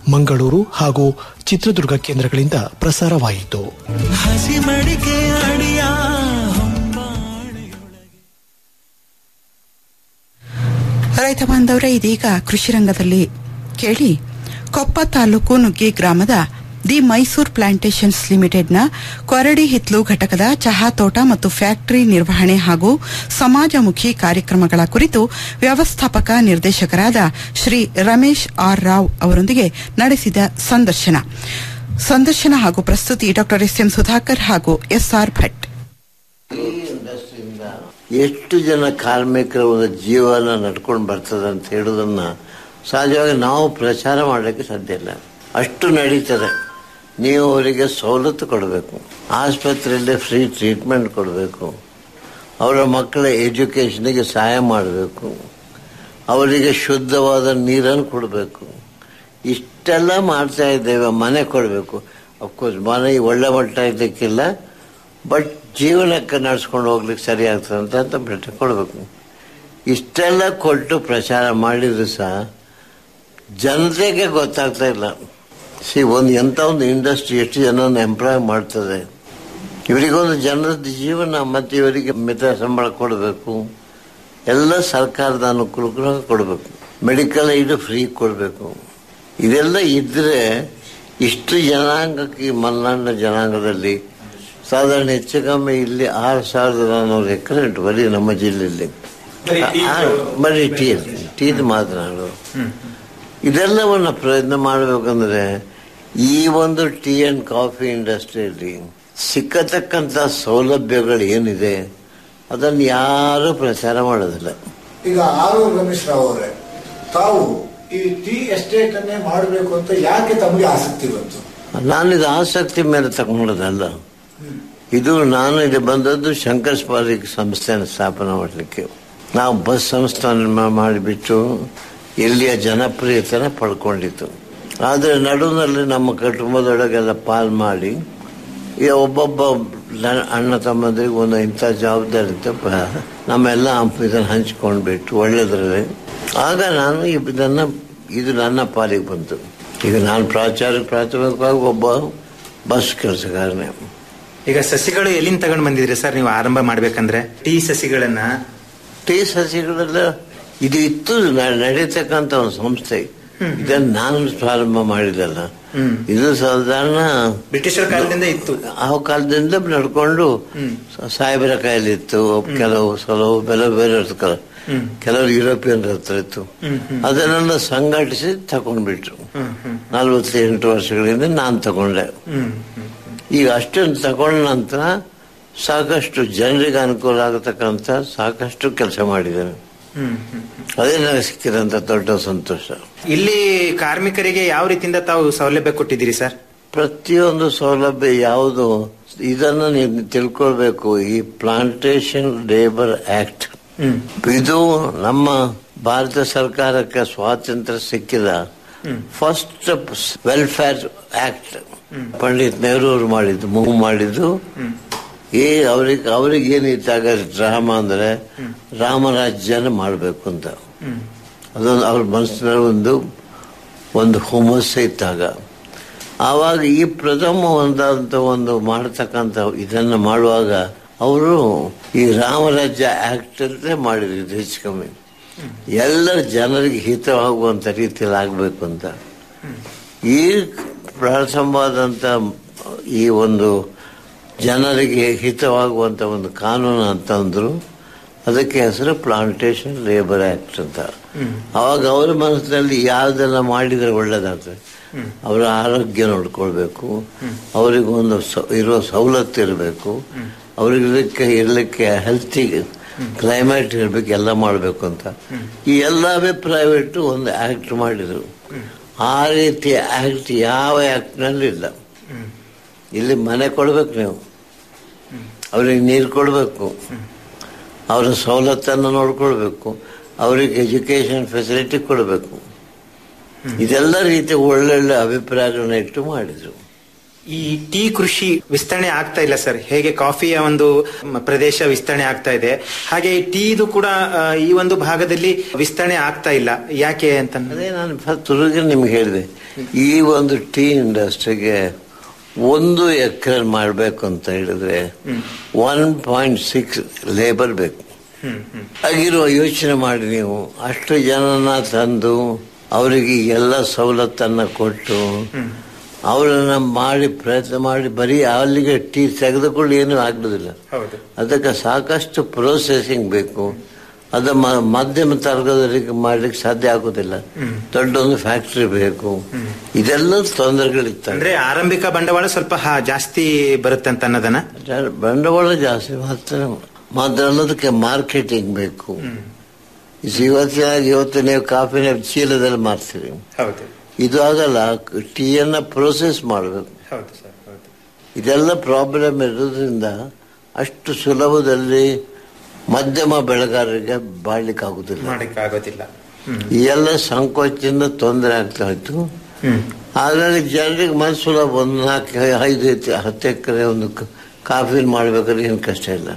ಮಂಗಳೂರು ಹಾಗೂ ಚಿತ್ರದುರ್ಗ ಕೇಂದ್ರಗಳಿಂದ ಪ್ರಸಾರವಾಯಿತು ಹಸಿ ಮಡಿಕೆ ಅಡಿಯ ಹೊಂಬಾಳೆಯೊಳಗೆ ರೈತ ಬಾಂಧವರೇ ಇದೀಗ ಕೃಷಿ ರಂಗದಲ್ಲಿ ಕೇಳಿ ಕೊಪ್ಪ ತಾಲೂಕು ನುಗ್ಗಿ ಗ್ರಾಮದ ದಿ ಮೈಸೂರ್ ಪ್ಲಾಂಟೇಶನ್ಸ್ ಲಿಮಿಟೆಡ್ನ ಕೊರಡಿ ಹಿತ್ಲು ಘಟಕದ ಚಹಾ ತೋಟ ಮತ್ತು ಫ್ಯಾಕ್ಟರಿ ನಿರ್ವಹಣೆ ಹಾಗೂ ಸಮಾಜಮುಖಿ ಕಾರ್ಯಕ್ರಮಗಳ ಕುರಿತು ವ್ಯವಸ್ಥಾಪಕ ನಿರ್ದೇಶಕರಾದ ಶ್ರೀ ರಮೇಶ್ ಆರ್ ರಾವ್ ಅವರೊಂದಿಗೆ ನಡೆಸಿದ ಸಂದರ್ಶನ ಸಂದರ್ಶನ ಹಾಗೂ ಪ್ರಸ್ತುತಿ ಡಾ ಎಸ್ ಎಂ ಸುಧಾಕರ್ ಹಾಗೂ ಎಸ್ಆರ್ ಭಟ್ ಎಷ್ಟು ಜನ ಕಾರ್ಮಿಕರ ಒಂದು ಜೀವನ ನಡ್ಕೊಂಡು ಬರ್ತದೆ ಅಂತ ಹೇಳೋದನ್ನ ಸಹಜವಾಗಿ ನಾವು ಪ್ರಚಾರ ಮಾಡಲಿಕ್ಕೆ ಸಾಧ್ಯ ಇಲ್ಲ ಅಷ್ಟು ನಡೀತದೆ ನೀವು ಅವರಿಗೆ ಸವಲತ್ತು ಕೊಡಬೇಕು ಆಸ್ಪತ್ರೆಯಲ್ಲಿ ಫ್ರೀ ಟ್ರೀಟ್ಮೆಂಟ್ ಕೊಡಬೇಕು ಅವರ ಮಕ್ಕಳ ಎಜುಕೇಷನ್ಗೆ ಸಹಾಯ ಮಾಡಬೇಕು ಅವರಿಗೆ ಶುದ್ಧವಾದ ನೀರನ್ನು ಕೊಡಬೇಕು ಇಷ್ಟೆಲ್ಲ ಮಾಡ್ತಾ ಇದ್ದೇವೆ ಮನೆ ಕೊಡಬೇಕು ಅಫ್ಕೋರ್ಸ್ ಮನೆ ಒಳ್ಳೆ ಮಟ್ಟ ಇದ್ದಕ್ಕಿಲ್ಲ ಬಟ್ ಜೀವನಕ್ಕೆ ನಡ್ಸ್ಕೊಂಡು ಹೋಗ್ಲಿಕ್ಕೆ ಸರಿ ಆಗ್ತದೆ ಅಂತ ಅಂತ ಬೆಟ್ಟ ಕೊಡಬೇಕು ಇಷ್ಟೆಲ್ಲ ಕೊಟ್ಟು ಪ್ರಚಾರ ಮಾಡಿದ್ರು ಸಹ ಜನತೆಗೆ ಗೊತ್ತಾಗ್ತಾ ಇಲ್ಲ ಸಿ ಒಂದು ಎಂಥ ಒಂದು ಇಂಡಸ್ಟ್ರಿ ಎಷ್ಟು ಜನನ ಎಂಪ್ಲಾಯ್ ಮಾಡ್ತದೆ ಇವರಿಗೊಂದು ಜನರ ಜೀವನ ಮತ್ತು ಇವರಿಗೆ ಮಿತ ಸಂಬಳ ಕೊಡಬೇಕು ಎಲ್ಲ ಸರ್ಕಾರದ ಅನುಕೂಲ ಕೊಡಬೇಕು ಮೆಡಿಕಲ್ ಇದು ಫ್ರೀ ಕೊಡಬೇಕು ಇದೆಲ್ಲ ಇದ್ರೆ ಇಷ್ಟು ಜನಾಂಗಕ್ಕೆ ಈ ಮಲೆನಾಡಿನ ಜನಾಂಗದಲ್ಲಿ ಸಾಧಾರಣ ಹೆಚ್ಚು ಕಮ್ಮಿ ಇಲ್ಲಿ ಆರು ಸಾವಿರದ ನಾನ್ನೂರು ಎಕರೆ ಉಂಟು ಬರೀ ನಮ್ಮ ಜಿಲ್ಲೆಯಲ್ಲಿ ಆ, ಬರೀ ಟೀ ಟೀದ್ ಮಾತನಾಡು ಇದೆಲ್ಲವನ್ನ ಪ್ರಯತ್ನ ಮಾಡಬೇಕಂದ್ರೆ ಈ ಒಂದು ಟೀ ಅಂಡ್ ಕಾಫಿ ಇಂಡಸ್ಟ್ರಿಯಲ್ಲಿ ಸಿಕ್ಕತಕ್ಕಂಥ ಸೌಲಭ್ಯಗಳು ಏನಿದೆ ಅದನ್ನು ಯಾರೂ ಪ್ರಚಾರ ಮಾಡೋದಿಲ್ಲ ಈಗ ಆರು ರಮೇಶ್ ರಾವ್ ಅವರೇ ತಾವು ಈ ಟೀ ಎಸ್ಟೇಟ್ ಅನ್ನೇ ಮಾಡಬೇಕು ಅಂತ ಯಾಕೆ ತಮಗೆ ಆಸಕ್ತಿ ಬಂತು ನಾನಿದು ಆಸಕ್ತಿ ಮೇಲೆ ತಗೊಂಡದಲ್ಲ ಇದು ನಾನು ಇಲ್ಲಿ ಬಂದದ್ದು ಶಂಕರ್ ಸ್ಮಾರಕ ಸಂಸ್ಥೆಯನ್ನು ಸ್ಥಾಪನೆ ಮಾಡಲಿಕ್ಕೆ ನಾವು ಬಸ್ ಸಂಸ್ಥಾನ ಮಾಡಿಬಿಟ್ಟು ಇಲ್ಲಿಯ ಜನಪ್ರಿಯತೆನ ಪಡ್ಕೊಂಡಿತ್ತು ಆದರೆ ನಡುವಿನಲ್ಲಿ ನಮ್ಮ ಕುಟುಂಬದೊಳಗೆಲ್ಲ ಪಾಲ್ ಮಾಡಿ ಈಗ ಒಬ್ಬೊಬ್ಬ ನ- ಅಣ್ಣ ತಮ್ಮಂದ್ರಿಗೆ ಒಂದು ಇಂಥ ಜವಾಬ್ದಾರಿ ಇತ್ತು ಪ- ನಮ್ಮೆಲ್ಲ ಇದನ್ನು ಹಂಚ್ಕೊಂಡ್ಬಿಟ್ಟು ಒಳ್ಳೇದ್ರಲ್ಲಿ ಆಗ ನಾನು ಇದನ್ನ ಇದು ನನ್ನ ಪಾಲಿಗೆ ಬಂತು ಈಗ ನಾನು ಪ್ರಾಚಾರ್ಯ ಪ್ರಾಥಮಿಕವಾಗಿ ಒಬ್ಬ ಬಸ್ ಕೆಲಸಗಾರನೇ ಈಗ ಸಸಿಗಳು ಎಲ್ಲಿಂದ ತಗೊಂಡ್ ಬಂದಿದ್ರಿ ಸರ್ ನೀವು ಆರಂಭ ಮಾಡ್ಬೇಕಂದ್ರೆ ಟೀ ಸಸಿಗಳನ್ನ ಟೀ ಸಸಿಗಳೆಲ್ಲ ಇದು ಇತ್ತು ನ- ನಡೀತಕ್ಕಂಥ ಒಂದು ಸಂಸ್ಥೆ ಇದನ್ನು ನಾನು ಪ್ರಾರಂಭ ಮಾಡಿದಲ್ಲ ಇದು ಸಾಧಾರಣ ಬ್ರಿಟಿಷರ ಕಾಲದಿಂದ ಇತ್ತು ಆ ಕಾಲದಿಂದ ನಡ್ಕೊಂಡು ಸಾಹೇಬರ ಕೈಯಲ್ಲಿತ್ತು ಕೆಲವು ಕೆಲವು ಬೇರೆ ಬೇರೆ ಇರ್ತಾರೆ. ಕೆಲವರು ಯುರೋಪಿಯನ್ ಹತ್ರ ಇತ್ತು ಅದನ್ನೆಲ್ಲ ಸಂಘಟಿಸಿ ತಗೊಂಡ್ಬಿಟ್ರು ನಲ್ವತ್ತೆಂಟು ವರ್ಷಗಳಿಂದ ನಾನು ತಗೊಂಡೆ ಈಗ ಅಷ್ಟೊಂದು ತಗೊಂಡ ನಂತರ ಸಾಕಷ್ಟು ಜನರಿಗೆ ಅನುಕೂಲ ಆಗತಕ್ಕಂಥ ಸಾಕಷ್ಟು ಕೆಲಸ ಮಾಡಿದ್ದೇನೆ ಅದೇ ನನಗೆ ಸಿಕ್ಕಿದಂತ ದೊಡ್ಡ ಸಂತೋಷ ಇಲ್ಲಿ ಕಾರ್ಮಿಕರಿಗೆ ಯಾವ ರೀತಿಯಿಂದ ತಾವು ಸೌಲಭ್ಯ ಕೊಟ್ಟಿದ್ದೀರಿ ಸರ್ ಪ್ರತಿಯೊಂದು ಸೌಲಭ್ಯ ಯಾವುದು ಇದನ್ನು ನೀವು ತಿಳ್ಕೊಳ್ಬೇಕು ಈ ಪ್ಲಾಂಟೇಶನ್ ಲೇಬರ್ ಆಕ್ಟ್ ಇದು ನಮ್ಮ ಭಾರತ ಸರ್ಕಾರಕ್ಕೆ ಸ್ವಾತಂತ್ರ್ಯ ಸಿಕ್ಕಿದ first welfare act Pandit Nehru ಅವರು ಮಾಡಿದ್ದು ಮೂವ್ ಮಾಡಿದ್ದು ಏ ಅವ್ರಿಗೆ ಅವ್ರಿಗೆ ಏನಿತ್ತಾಗ ಡ್ರಾಮಾ ಅಂದ್ರೆ ರಾಮರಾಜ್ಯನ ಮಾಡಬೇಕು ಅಂತ ಅದೊಂದು ಅವ್ರ ಮನಸ್ಸಿನಲ್ಲಿ ಒಂದು ಒಂದು ಹುಮ್ಮಸ್ಸ ಇದ್ದಾಗ ಆವಾಗ ಈ ಪ್ರಥಮ ಒಂದಂತ ಒಂದು ಮಾಡತಕ್ಕಂಥ ಇದನ್ನು ಮಾಡುವಾಗ ಅವರು ಈ ರಾಮರಾಜ್ಯ ಆಕ್ಟ್ ಅಂತ ಮಾಡಿದ್ರು ಇದು ಹೆಚ್ಚು ಕಮ್ಮಿ ಎಲ್ಲ ಜನರಿಗೆ ಹಿತವಾಗುವಂತ ರೀತಿಯಲ್ಲಿ ಆಗಬೇಕು ಅಂತ ಈ ಪ್ರಥಮವಾದಂಥ ಈ ಒಂದು ಜನರಿಗೆ ಹಿತವಾಗುವಂತ ಒಂದು ಕಾನೂನು ಅಂತಂದ್ರು ಅದಕ್ಕೆ ಹೆಸರು ಪ್ಲಾಂಟೇಶನ್ ಲೇಬರ್ ಆಕ್ಟ್ ಅಂತ ಅವಾಗ ಅವರ ಮನಸ್ಸಿನಲ್ಲಿ ಯಾವ್ದೆಲ್ಲ ಮಾಡಿದ್ರೆ ಒಳ್ಳೇದಾಗ್ತದೆ ಅವರ ಆರೋಗ್ಯ ನೋಡ್ಕೊಳ್ಬೇಕು ಅವರಿಗೆ ಒಂದು ಸ- ಇರುವ ಸವಲತ್ತು ಇರಬೇಕು ಅವ್ರಿಗೆ ಇರ್ಲಿಕ್ಕೆ ಇರ್ಲಿಕ್ಕೆ ಹೆಲ್ತಿ ಕ್ಲೈಮೇಟ್ ಇರ್ಬೇಕು ಎಲ್ಲ ಮಾಡಬೇಕು ಅಂತ ಈ ಎಲ್ಲವೇ ಪ್ರೈವೇಟ್ ಒಂದು ಆಕ್ಟ್ ಮಾಡಿದ್ರು ಆ ರೀತಿ ಆಕ್ಟ್ ಯಾವ ಆಕ್ಟ್ನಲ್ಲಿ ಇಲ್ಲ ಇಲ್ಲಿ ಮನೆ ಕೊಡ್ಬೇಕು ನೀವು ಅವ್ರಿಗೆ ನೀರು ಕೊಡಬೇಕು ಅವರ ಸವಲತ್ತನ್ನು ನೋಡ್ಕೊಳ್ಬೇಕು ಅವ್ರಿಗೆ ಎಜುಕೇಶನ್ ಫೆಸಿಲಿಟಿ ಕೊಡಬೇಕು ಇದೆಲ್ಲ ರೀತಿ ಒಳ್ಳೊಳ್ಳೆ ಅಭಿಪ್ರಾಯಗಳನ್ನ ಇಟ್ಟು ಮಾಡಿದ್ರು ಈ ಟೀ ಕೃಷಿ ವಿಸ್ತರಣೆ ಆಗ್ತಾ ಇಲ್ಲ ಸರ್ ಹೇಗೆ ಕಾಫಿಯ ಒಂದು ಮ, ಪ್ರದೇಶ ವಿಸ್ತರಣೆ ಆಗ್ತಾ ಇದೆ ಹಾಗೆ ಈ ಟೀದು ಕೂಡ ಆ, ಈ ಒಂದು ಭಾಗದಲ್ಲಿ ವಿಸ್ತರಣೆ ಆಗ್ತಾ ಇಲ್ಲ ಯಾಕೆ ಅಂತ ಅದೇ ನಾನು ತುರುಗಿ ನಿಮ್ಗೆ ಹೇಳಿದೆ ಈ ಒಂದು ಟೀ ಇಂಡಸ್ಟ್ರಿಗೆ ಒಂದು ಎಕರೆ ಮಾಡಬೇಕು ಅಂತ ಹೇಳಿದ್ರೆ ಒನ್ ಪಾಯಿಂಟ್ ಸಿಕ್ಸ್ ಲೇಬರ್ ಬೇಕು ಆಗಿರುವ ಯೋಚನೆ ಮಾಡಿ ನೀವು ಅಷ್ಟು ಜನನ ತಂದು ಅವರಿಗೆ ಎಲ್ಲ ಸವಲತ್ತನ್ನ ಕೊಟ್ಟು ಅವರನ್ನ ಮಾಡಿ ಪ್ರಯತ್ನ ಮಾಡಿ ಬರೀ ಅಲ್ಲಿಗೆ ಟೀ ತೆಗೆದುಕೊಂಡು ಏನೂ ಆಗುದಿಲ್ಲ ಹೌದು ಅದಕ್ಕೆ ಸಾಕಷ್ಟು ಪ್ರೊಸೆಸಿಂಗ್ ಬೇಕು ಅದ ಮ- ಮಧ್ಯಮ ತರಗತಿಯವರಿಗೆ ಮಾಡ್ಲಿಕ್ಕೆ ಸಾಧ್ಯ ಆಗುದಿಲ್ಲ ದೊಡ್ಡೊಂದು ಫ್ಯಾಕ್ಟರಿ ಬೇಕು ಇದೆಲ್ಲ ತೊಂದರೆಗಳಿರ್ತವೆ ಅಂದ್ರೆ ಆರಂಭಿಕ ಬಂಡವಾಳ ಸ್ವಲ್ಪ ಹಾ- ಜಾಸ್ತಿ ಬರುತ್ತೆ ಅಂತ ಅನ್ನೋದನ್ನ ಜಾ- ಬಂಡವಾಳ ಜಾಸ್ತಿ ಮಾತ್ರ ಮಾತ್ರ ಅನ್ನೋದಕ್ಕೆ ಮಾರ್ಕೆಟಿಂಗ್ ಬೇಕು ಇವತ್ತಿನ ಇವತ್ತು ನೀವು ಕಾಫಿನ ಚೀಲದಲ್ಲಿ ಮಾರ್ತೀರಿ ಹೌದು ಇದು ಆಗಲ್ಲ ಟೀಯನ್ನ ಪ್ರೊಸೆಸ್ ಮಾಡಬೇಕು ಹೌದು ಸರ್ ಹೌದು ಇದೆಲ್ಲ ಪ್ರಾಬ್ಲಮ್ ಇರೋದ್ರಿಂದ ಅಷ್ಟು ಸುಲಭದಲ್ಲಿ ಮಧ್ಯಮ ಬೆಳೆಗಾರರಿಗೆ ಬಾಳ್ಲಿಕ್ಕೆ ಆಗುದಿಲ್ಲ ಮಾಡಲಿಕ್ಕೆ ಆಗೋದಿಲ್ಲ ಈ ಎಲ್ಲ ಸಂಕೋಚದಿಂದ ತೊಂದರೆ ಆಗ್ತಾ ಇತ್ತು ಹಾಗಾಗಿ ಜನರಿಗೆ ಮನಸ್ಸು ಸುಲಭ ಒಂದು ನಾಲ್ಕು ಐದು ಎತ್ತು- ಹತ್ತು ಎಕರೆ ಒಂದು ಕ- ಕಾಫಿ ಮಾಡ್ಬೇಕಾದ್ರೆ ಏನು ಕಷ್ಟ ಇಲ್ಲ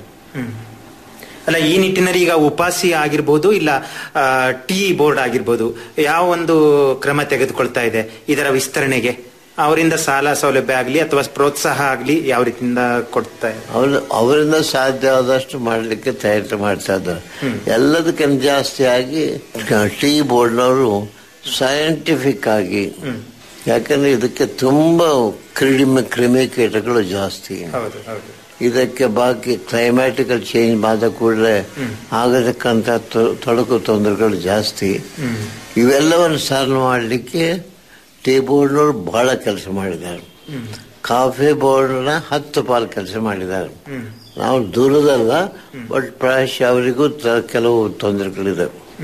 ಅಲ್ಲ ಈ ನಿಟ್ಟಿನಲ್ಲಿ ಈಗ ಉಪಾಸಿ ಆಗಿರ್ಬೋದು ಇಲ್ಲ ಆ, ಟೀ ಬೋರ್ಡ್ ಆಗಿರ್ಬೋದು ಯಾವ ಒಂದು ಕ್ರಮ ತೆಗೆದುಕೊಳ್ತಾ ಇದೆ ಇದರ ವಿಸ್ತರಣೆಗೆ ಅವರಿಂದ ಸಾಲ ಸೌಲಭ್ಯ ಆಗಲಿ ಅಥವಾ ಪ್ರೋತ್ಸಾಹ ಆಗಲಿ ಯಾವ ರೀತಿಯಿಂದ ಕೊಡ್ತಾ ಇದೆ ಅವ್ರ ಅವರಿಂದ ಸಾಧ್ಯ ಆದಷ್ಟು ಮಾಡಲಿಕ್ಕೆ ತಯಾರಿ ಮಾಡ್ತಾ ಇದ್ದಾರೆ ಎಲ್ಲದಕ್ಕಿಂತ ಜಾಸ್ತಿ ಆಗಿ ಟೀ ಬೋರ್ಡ್ನವರು ಸೈಂಟಿಫಿಕ್ ಆಗಿ ಯಾಕಂದ್ರೆ ಇದಕ್ಕೆ ತುಂಬಾ ಕ್ರಿಮಿ ಕ್ರಿಮಿಕೀಟಗಳು ಜಾಸ್ತಿ ಹೌದು ಹೌದು ಇದಕ್ಕೆ ಬಾಕಿ ಕ್ಲೈಮ್ಯಾಟಿಕಲ್ ಚೇಂಜ್ ಆದ ಕೂಡಲೇ ಆಗತಕ್ಕಂಥ ತೊ- ತೊಡಕು ತೊಂದರೆಗಳು ಜಾಸ್ತಿ ಇವೆಲ್ಲವನ್ನು ಸಾಲ್ವ್ ಮಾಡಲಿಕ್ಕೆ ಟೀ ಬೋರ್ಡ್ನವರು ಬಹಳ ಕೆಲಸ ಮಾಡಿದ್ದಾರೆ ಕಾಫಿ ಬೋರ್ಡ್ನ ಹತ್ತು ಪಾಲು ಕೆಲಸ ಮಾಡಿದ್ದಾರೆ ನಾವು ದೂರದಲ್ಲ ಬಟ್ ಪ್ರಾಯಶಃ ಅವರಿಗೂ ತ- ಕೆಲವು ತೊಂದರೆಗಳಿದೆ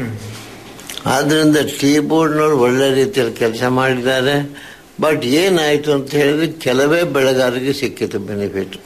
ಆದ್ರಿಂದ ಟೀ ಬೋರ್ಡ್ನವರು ಒಳ್ಳೆ ರೀತಿಯಲ್ಲಿ ಕೆಲಸ ಮಾಡಿದ್ದಾರೆ ಬಟ್ ಏನಾಯ್ತು ಅಂತ ಹೇಳಿದ್ರೆ ಕೆಲವೇ ಬೆಳೆಗಾರರಿಗೆ ಸಿಕ್ಕಿತು ಬೆನಿಫಿಟ್